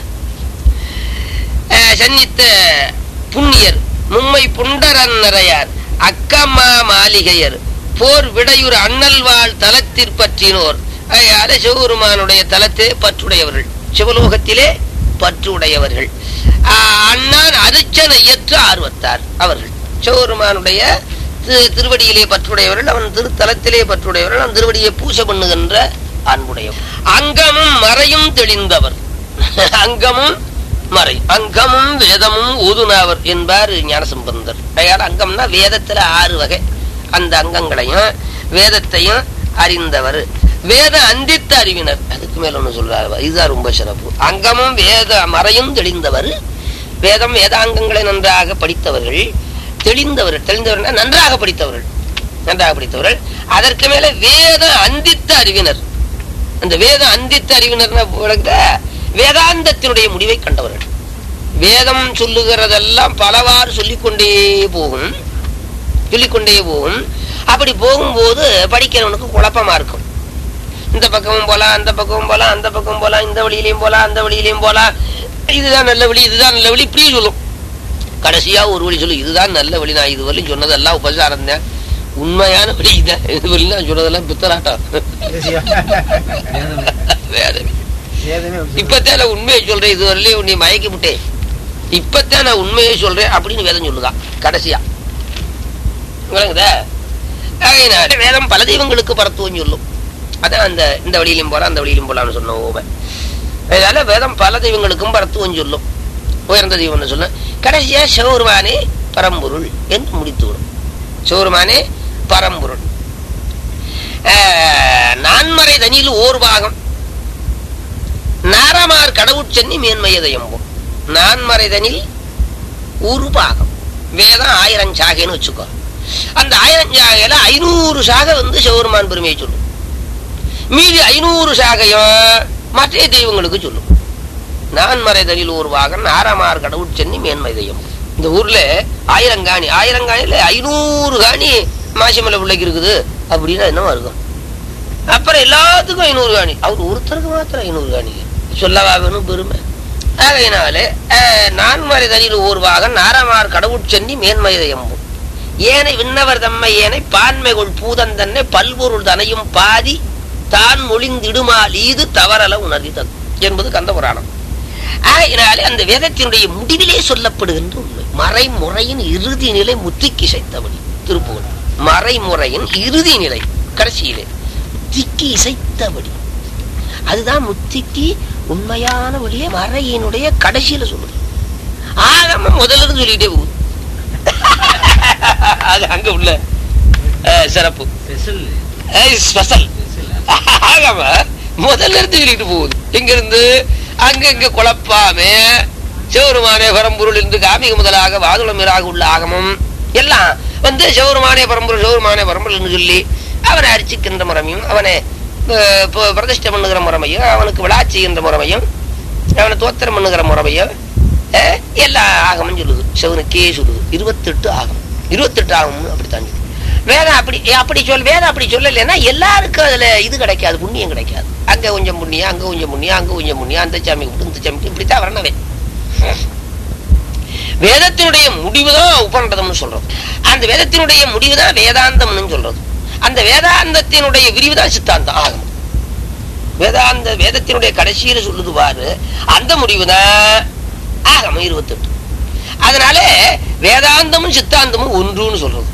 அஹ், சன்னித்த புண்ணியர் மும்மை புண்டரன் நிறையார் அக்கம்மா மாளிகையர் போர் விடையுறு அண்ணல்வாழ் தலத்திற் பற்றினோர் அதையால சிவபெருமானுடைய தலத்தே பற்றுடையவர்கள் சிவலோகத்திலே பற்றுடையவர்கள் ஆஹ், அண்ணான் அரிச்சனையற்ற ஆர்வத்தார் அவர்கள் சிவபெருமானுடைய திரு- திருவடியிலே பற்றுடையவர்கள் அவன் திருத்தலத்திலே பற்றுடையவர்கள் அவன் திருவடியை பூசை பண்ணுகின்ற அன்புடையவர் அங்கமும் மறையும் தெளிந்தவர் அங்கமும் மறை அங்கமும் வேதமும் ஓதுனாவர் என்பார் ஞானசம்பந்தர் அயால் அங்கம்னா வேதத்துல ஆறு வகை அந்த அங்கங்களையும் வேதத்தையும் அறிந்தவர் வேத அந்தித்த அறிவினர் அதுக்கு மேல ஒண்ணு சொல்றாரு இதுதான் ரொம்ப சிறப்பு அங்கமும் வேத மறையும் தெளிந்தவர் வேதம் வேதாங்கங்களை நன்றாக படித்தவர்கள் தெளிந்தவர்கள் தெளிந்தவர்கள் நன்றாக படித்தவர்கள் நன்றாக படித்தவர்கள் அதற்கு மேல வேத அந்தித்த அறிவினர் அந்த வேத அந்தித்த அறிவினர் வேதாந்தத்தினுடைய முடிவை கண்டவர்கள் வேதம் சொல்லுகிறதெல்லாம் பலவாறு சொல்லிக்கொண்டே போகும் சொல்லிக்கொண்டே போகும் அப்படி போகும்போது படிக்கிறவனுக்கு குழப்பமா இருக்கும் இந்த பக்கமும் போலாம் அந்த பக்கமும் போலாம் அந்த பக்கம் போலாம் இந்த வழியிலையும் போலாம் அந்த வழியிலையும் போலாம் இதுதான் நல்ல வழி இதுதான் நல்ல வழி இப்படி சொல்லும் கடைசியா ஒரு வழி சொல்லு இதுதான் நல்ல வழி நான் இது வரையும் சொன்னதெல்லாம் உபசாரம் தான் உண்மையான வழி இதான் இது வரையிலும் நான் சொல்றதெல்லாம் பித்தலாட்டம் வேதமே இப்பத்தான் நான் உண்மையை சொல்றேன் இது வரலையும் நீ மயக்கி விட்டேன் இப்பத்தான் நான் உண்மையை சொல்றேன் அப்படின்னு வேதம் சொல்லுதான் கடைசியா விளங்குதா ஆகையினால வேதம் பல தெய்வங்களுக்கு பரத்துவம் சொல்லும் அதான் அந்த இந்த வழியிலும் போலாம் அந்த வழியிலும் போலாம்னு சொன்ன ஓமை அதனால வேதம் பல தெய்வங்களுக்கும் பரத்துவம் சொல்லும் உயர்ந்த தெய்வம்னு சொல்ல கடைசியா சிவருமானே பரம்பொருள் என்று முடித்து விடும் சிவருமானே பரம்பொருள் ஆஹ், நான்மறை தனியில் ஓர் பாகம் நாரமார் கடவுட்சென்னி மேன்மையதையம்பும் நான்மறைதனில் ஒரு பாகம் வேதம் ஆயிரம் சாகைன்னு வச்சுக்கோ அந்த ஆயிரம் சாகையில ஐநூறு சாகை வந்து சிவருமான் பெருமையை சொல்லும் மீதி ஐநூறு சாகையும் மற்ற தெய்வங்களுக்கு சொல்லும் நான்மறைதனில் ஒரு பாகம் நாரமார் கடவுட்சென்னி மேன்மையதையம் இந்த ஊர்ல ஆயிரம் காணி ஆயிரம் காணியில ஐநூறு காணி மாசிமலை பிள்ளைக்கு இருக்குது அப்படின்னா என்னவா இருக்கும் அப்புறம் எல்லாத்துக்கும் ஐநூறு காணி அவர் ஒருத்தருக்கு மாத்திரம் ஐநூறு காணி சொல்லவா வேணும் பெருமை ஆகையினாலே அஹ், நான்மறை தனியில் ஊர்வாக நாரமார் கடவுட்சென்னி மேன்மயதை எம்பும் ஏனை விண்ணவர் தம்மை ஏனை பான்மைகொள் பூதன் தன்னை பல்பொருள் தனையும் பாதி தான் மொழிந்திடுமால் ஈது தவறல உணர்ந்தது என்பது கந்த புராணம் ஆகையினாலே அந்த வேதத்தினுடைய முடிவிலே சொல்லப்படுகின்ற உண்மை மறைமுறையின் இறுதி நிலை முத்திக்கு இசைத்தபடி திருப்புகழ் மறைமுறையின் இறுதி நிலை கடைசியிலே முத்திக்கு இசைத்தபடி அதுதான் முத்திக்கு உண்மையான வழியே மறையினுடைய கடைசியில சொல்லுது ஆகம முதல்ல இருந்து சொல்லிட்டே போகுது அது அங்க உள்ள அஹ், சிறப்பு ஸ்பெஷல் ஆகம முதல்ல இருந்து சொல்லிட்டு போகுது இங்க இருந்து அங்க இங்க குழப்பாம சிவருமானே பரம்பொருள் இருந்து காமிக முதலாக வாதுளமிராக உள்ள ஆகமம் எல்லாம் வந்து சிவருமானே பரம்பொருள் சிவருமானே பரம்பொருள்னு சொல்லி அவனை அர்ச்சிக்கின்ற முறைமையும் அவனை அஹ், ப- பிரதிஷ்டை பண்ணுகிற முறைமையும் அவனுக்கு விழா செய்கின்ற முறைமையும் அவனை தோத்திரம் பண்ணுகிற முறைமையும் அஹ், எல்லா ஆகமும் சொல்லுது சிவனுக்கே சொல்லுது இருபத்தெட்டு ஆகம் இருபத்தெட்டு ஆகமும் அப்படித்தான் சொல்லுது வேதம் அப்படி அப்படி சொல் வேதம் அப்படி சொல்லலைன்னா எல்லாருக்கும் அதுல இது கிடைக்காது புண்ணியம் கிடைக்காது அங்க கொஞ்சம் புண்ணியம் அங்க கொஞ்சம் புண்ணியம் அங்க கொஞ்சம் புண்ணியம் அந்த சாமி கும்பிட்டு இந்த சாமி இப்படித்தான் வரணுமே வேதத்தினுடைய முடிவுதான் உபநிடதம்னு சொல்றோம் அந்த வேதத்தினுடைய முடிவுதான் வேதாந்தம்னு சொல்றது அந்த வேதாந்தத்தினுடைய விரிவுதான் சித்தாந்தம் ஆகும் வேதாந்த வேதத்தினுடைய கடைசியில சொல்லுது பாரு அந்த முடிவுதான் ஆகமம் இருபத்தெட்டு அதனால வேதாந்தமும் சித்தாந்தமும் ஒன்றுன்னு சொல்றது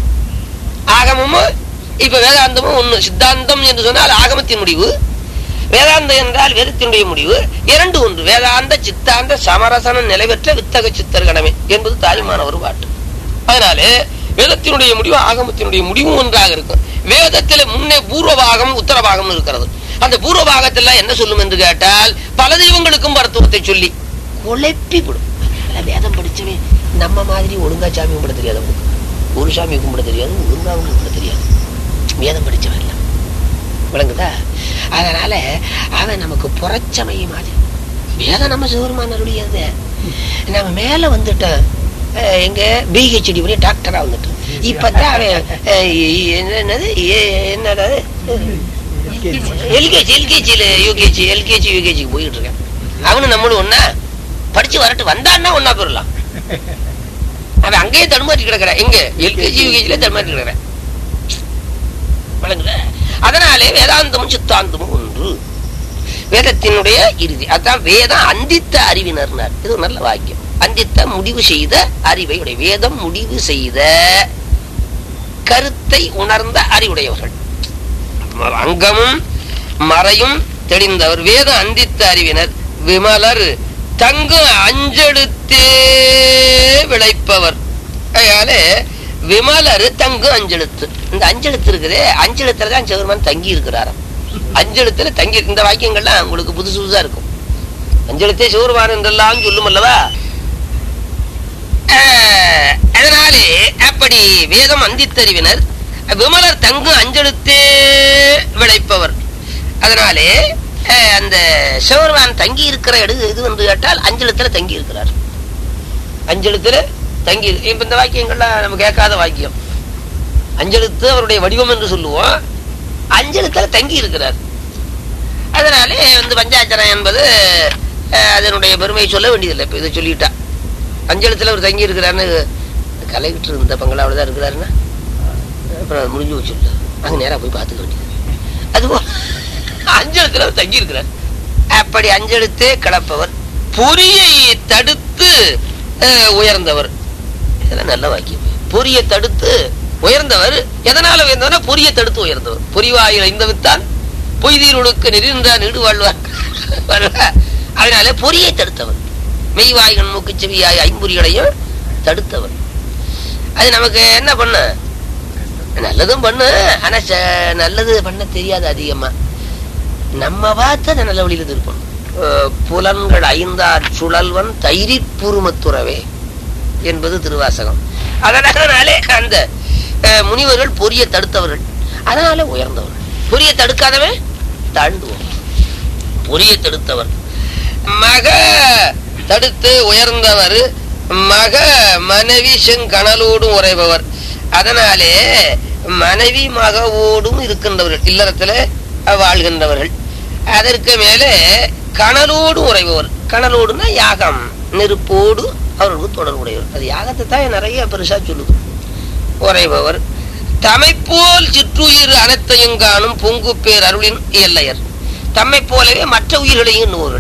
ஆகமமும் இப்ப வேதாந்தமும் ஒண்ணு சித்தாந்தம் என்று சொன்னால் ஆகமத்தின் முடிவு வேதாந்தம் என்றால் வேதத்தினுடைய முடிவு இரண்டு ஒன்று வேதாந்த சித்தாந்த சமரசனம் நிலைபெற்ற வித்தக சித்தர் கணமே என்பது தாய்மான ஒரு பாட்டு அதனால வேதத்தினுடைய முடிவு ஆகமத்தினுடைய முடிவும் ஒன்றாக இருக்கும் வேதத்துல முன்னே பூர்வபாகம் உத்தரபாகம் இருக்கிறது அந்த பூர்வபாகத்துல என்ன சொல்லும் என்று கேட்டால் பல தெய்வங்களுக்கும் மருத்துவத்தை சொல்லி குழப்பி விடும் அதனால வேதம் படிச்சவன் நம்ம மாதிரி ஒழுங்கா சாமி கும்பிட தெரியாது அவனுக்கு. ஒரு சாமி கும்பிட தெரியாது ஒழுங்கா கும்பிட தெரியாது வேதம் படிச்சவன் இல்லை விளங்குதா அதனால அவன் நமக்கு புறச்சமை மாதிரி வேதம் நம்ம சிவருமானருடையது நம்ம மேல வந்துட்டோம் அஹ் எங்க பிஹெச்டி பண்ணி டாக்டரா வந்துட்டோம் இப்பதான் அவன் அஹ், என்னது ஏ- என்னது எல்கேஜி எல்கேஜியில யூகேஜி எல்கேஜி யூகேஜிக்கு போயிட்டு இருக்கேன் அவனு நம்மளும் ஒன்னா படிச்சு வரட்டு வந்தான்னா ஒன்னா போயிடலாம் அவன் அங்கேயே தடுமாற்றி கிடக்குறான் எங்க எல்கேஜி யூகேஜில தடுமாற்றி கிடக்குறான் விளங்குதா? அதனாலே வேதாந்தமும் சித்தாந்தமும் ஒன்று வேதத்தினுடைய இறுதி அதான் வேதம் அந்தித்த அறிவினர்னார் இது ஒரு நல்ல வாக்கியம் அந்தித்த முடிவு செய்த அறிவை உடைய வேதம் முடிவு செய்த கருத்தை உணர்ந்த அறிவுடையவர்கள் அங்கமும் மறையும் தெளிந்தவர் வேத அந்தித்த அறிவினர் விமலர் தங்கு அஞ்செழுத்தே விளைப்பவர் அதனால விமலர் தங்கு அஞ்செழுத்து இந்த அஞ்செழுத்து இருக்குதே அஞ்செழுத்துல தான் சிவருமான் தங்கி இருக்கிறாராம் அஞ்செழுத்துல தங்கி இந்த வாக்கியங்கள்லாம் உங்களுக்கு புதுசு புதுசா இருக்கும் அஞ்செழுத்தே சிவருமான் என்றெல்லாம் சொல்லும் அல்லவா ஆஹ், அதனாலே அப்படி வேதம் அந்தித்தறிவினர் விமலர் தங்கு அஞ்செழுத்தே விளைப்பவர் அதனாலே ஆஹ், அந்த சிவருமான் தங்கி இருக்கிற இடு இது என்று கேட்டால் அஞ்செழுத்துல தங்கி இருக்கிறார் அஞ்செழுத்துல தங்கி இரு- இப்ப இந்த வாக்கியங்கள்லாம் நம்ம கேட்காத வாக்கியம் அஞ்செழுத்து அவருடைய வடிவம் என்று சொல்லுவோம் அஞ்செழுத்துல தங்கி இருக்கிறார் அதனாலே வந்து பஞ்சாச்சரம் என்பது அஹ், அதனுடைய பெருமையை சொல்ல வேண்டியதில்லை இப்ப இதை சொல்லிட்டா அஞ்செழுத்துல அவர் தங்கி இருக்கிறாருன்னு கலைகிட்டு இருந்த பங்களாவில தான் இருக்கிறாருன்னா அப்புறம் அது முடிஞ்சு வச்சுருல அங்கே நேராக போய் பார்த்துக்க வேண்டியது அதுபோல் அஞ்சலத்தில் அவர் தங்கி இருக்கிறார் அப்படி அஞ்செழுத்தே கிளப்பவர் பொறியை தடுத்து அஹ், உயர்ந்தவர் இதெல்லாம் நல்ல வாக்கியம் பொறியை தடுத்து உயர்ந்தவர் எதனால உயர்ந்தவர்னா பொறியை தடுத்து உயர்ந்தவர் பொறிவாயில் ஐந்தவித்தான் பொய்தீருளுக்கு நெறிந்த நீடு வாழ்வார் அதனால பொறியை தடுத்தவர் மெய்வாய்கன் மூக்கு செவியாய் ஐம்பொறிகளையும் தடுத்தவர் அது நமக்கு என்ன பண்ண நல்லதும் பண்ணு ஆனா ச- நல்லது பண்ண தெரியாது அதிகமா நம்ம பார்த்து அதை நல்ல வழியில திருப்பணும் அஹ் புலன்கள் ஐந்தார் சுழல்வன் தைரி பூர்மத்துறவே என்பது திருவாசகம் அதனாலே அந்த அஹ், முனிவர்கள் பொரிய தடுத்தவர்கள் அதனால உயர்ந்தவர்கள் பொரிய தடுக்காதவன் தாழ்ந்துவோம் பொரிய தடுத்தவர் மக தடுத்து உயர்ந்தவர் மக மனைவி செங்கணலோடும் உறைபவர் அதனாலே மனைவி மகவோடும் இருக்கின்றவர்கள் இல்லறத்துல வாழ்கின்றவர்கள் அதற்கு மேலே கணலோடு உறைபவர் கணலோடுனா யாகம் நெருப்போடு அவர்களுக்கு தொடர்புடையவர் அது யாகத்தை தான் நிறைய பெருசா சொல்லுது உறைபவர் தமைப்போல் சிற்றுயிர் அனைத்தையும் காணும் பொங்கு பேர் அருளின் எல்லையர் தம்மை போலவே மற்ற உயிர்களையும் எண்ணுவார்கள்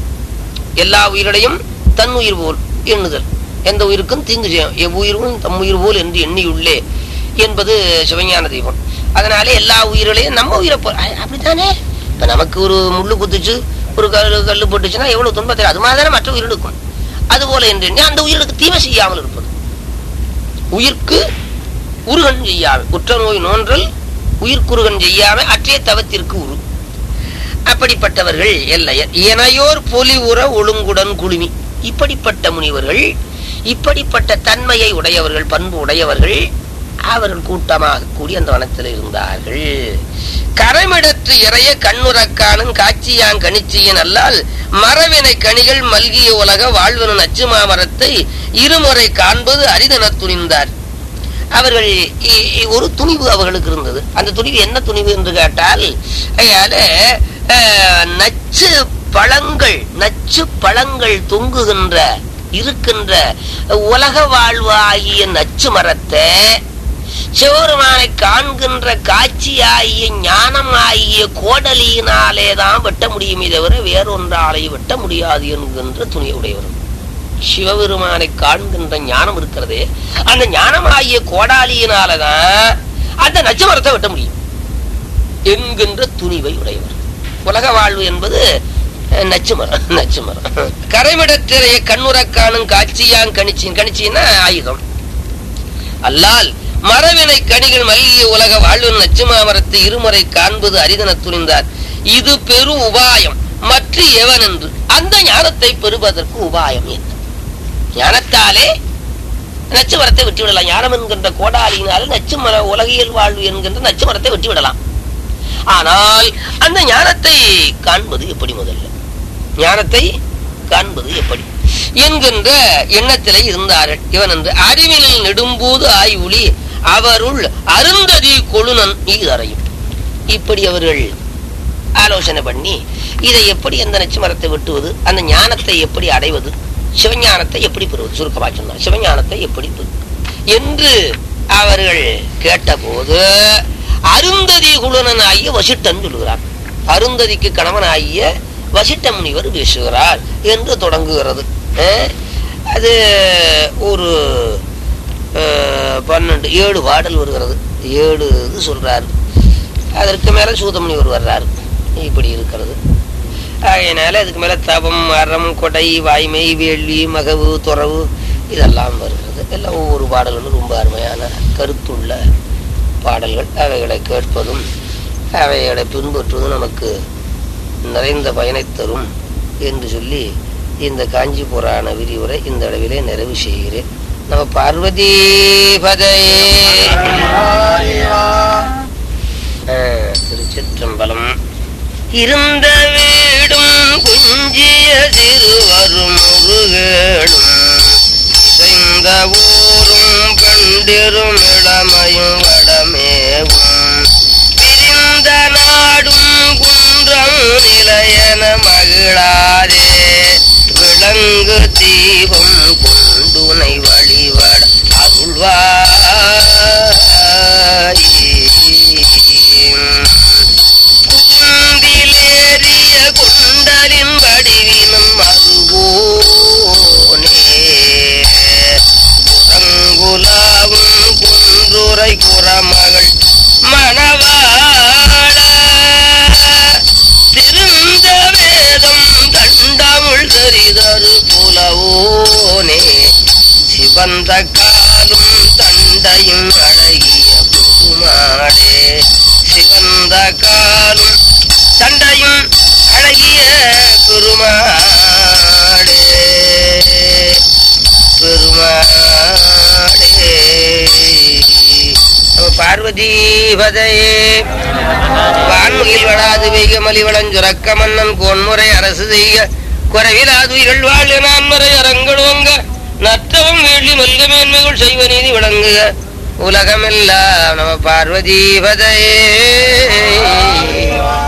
எல்லா உயிர்களையும் தன் உயிர் போல் எண்ணுதல் எந்த உயிருக்கும் தீங்கு செய்யும் எவ்வுயிரும் தம் உயிர் போல் என்று எண்ணியுள்ளே என்பது சிவஞான தீபம் அதனாலே எல்லா உயிர்களையும் நம்ம உயிரை போல் அ- அப்படித்தானே இப்ப நமக்கு ஒரு முள்ளு குத்துச்சு ஒரு கல் கல்லு போட்டுச்சுன்னா எவ்வளவு துன்பத்தை அது மாதிரி தானே மற்ற உயிரினுக்கும் அதுபோல என்று எண்ணி அந்த உயிருக்கு தீமை செய்யாமல் இருப்பது உயிர்க்கு உருகன் செய்யாமல் குற்ற நோய் நோன்றல் உயிர்க்குருகன் செய்யாம அற்றைய தவத்திற்கு உரு அப்படிப்பட்டவர்கள் எல்லையர் இணையோர் பொலி உற ஒழுங்குடன் குழுமி இப்படிப்பட்ட முனிவர்கள் இப்படிப்பட்ட தன்மையை உடையவர்கள் பண்பு உடையவர்கள் அவர்கள் கூட்டமாக கூடி அந்த வனத்தில் இருந்தார்கள் கரமிடற்று இறைய கண்ணுறக்கானும் காட்சியாங் கணிச்சியன் அல்லால் மரவினை கனிகள் மல்கிய உலக வாழ்வன நச்சு மாமரத்தை இருமுறை காண்பது அரிதென துணிந்தார் அவர்கள் இ- இ- ஒரு துணிவு அவர்களுக்கு இருந்தது அந்த துணிவு என்ன துணிவு என்று கேட்டால் அதனால அஹ், நச்சு பழங்கள் நச்சு பழங்கள் தொங்குகின்ற இருக்கின்ற உலக வாழ்வு ஆகிய நச்சு மரத்தை சிவருமானை காண்கின்ற காட்சியாகிய ஞானம் ஆகிய கோடலியினாலே தான் வெட்ட முடியுமே தவிர வேறொன்றாலையும் வெட்ட முடியாது என்கின்ற துணியுடையவர் சிவபெருமானை காண்கின்ற ஞானம் இருக்கிறதே அந்த ஞானமாகிய கோடாலியினாலதான் அந்த நச்சு மரத்தை வெட்ட முடியும் என்கின்ற துணிவை உடையவர் உலக வாழ்வு என்பது அஹ், நச்சு மரம் நச்சு மரம் கரைமிடத்திரைய கண்ணுறக்கானும் காட்சியாங் கணிச்சியும் கணிச்சின்னா ஆயுதம் அல்லால் மரவினை கனிகள் மல்கிய உலக வாழ்வின் நச்சுமாமரத்தை இருமுறை காண்பது அரிதன துணிந்தார் இது பெரும் உபாயம் மற்ற எவன் என்று அந்த ஞானத்தை பெறுவதற்கு உபாயம் என்ன ஞானத்தாலே நச்சு மரத்தை வெட்டி விடலாம் ஞானம் என்கின்ற கோடாலியினால நச்சு மர உலகியல் வாழ்வு என்கின்ற நச்சு மரத்தை வெட்டி விடலாம் ஆனால் அந்த ஞானத்தை காண்பது எப்படி முதல்ல ஞானத்தை காண்பது எப்படி என்கின்ற எண்ணத்திலே இருந்தார்கள் இவன் என்று அறிவினில் நெடும்போது ஆய்வுளி அவருள் அருந்ததி கொழுனன் ஈதரையும் இப்படி அவர்கள் ஆலோசனை பண்ணி இதை எப்படி அந்த நச்சு மரத்தை வெட்டுவது அந்த ஞானத்தை எப்படி அடைவது சிவஞானத்தை எப்படி பெறுவது சுருக்கமாக சொன்னார் சிவஞானத்தை எப்படி பெறுவது என்று அவர்கள் கேட்டபோது அருந்ததி குழுனன் ஆகிய வசிட்டன் சொல்லுகிறார் அருந்ததிக்கு கணவனாகிய வசிட்ட முனிவர் பேசுகிறார் என்று தொடங்குகிறது அஹ், அது ஒரு அஹ், பன்னெண்டு ஏழு பாடல் வருகிறது ஏழு இது சொல்றாரு அதற்கு மேல சூதமுனிவர் வர்றாரு இப்படி இருக்கிறது அதனால அதுக்கு மேல தவம் அறம் கொடை வாய்மை வேள்வி மகவு துறவு இதெல்லாம் வருகிறது எல்லாம் ஒவ்வொரு பாடல்களும் ரொம்ப அருமையான கருத்துள்ள பாடல்கள் அவைகளை கேட்பதும் அவைகளை பின்பற்றுவதும் நமக்கு நிறைந்த பயனை தரும் என்று சொல்லி இந்த காஞ்சி புராண விரிவுரை இந்த அளவிலே நிறைவு செய்கிறேன் நம்ம பார்வதி பதையே திருச்சிற்றம்பலம் இருந்த வீடும் குஞ்சிய சிறுவரும் முருகேடும் இசைந்த ஊரும் கண்டிரும் இளமையும் வடமேவும் பிரிந்த நாடும் குன்றம் நிலையன மகிழாதே விளங்கு தீபம் கொண்டுனை வழிபட அருள்வாய் பதையே வான்முகில் வடாது வெய்க மலிவளஞ்சுரக்க மன்னன் கோன்முறை அரசு செய்க குறைவிலாதுயிர்கள் வாழ் நான்மறை அரங்கடுவங்க நற்றவம் வேள்வி மல்க மேன்மைகள் செய்வ நீதி விளங்குக உலகமெல்லாம் நம பார்வதி பதையே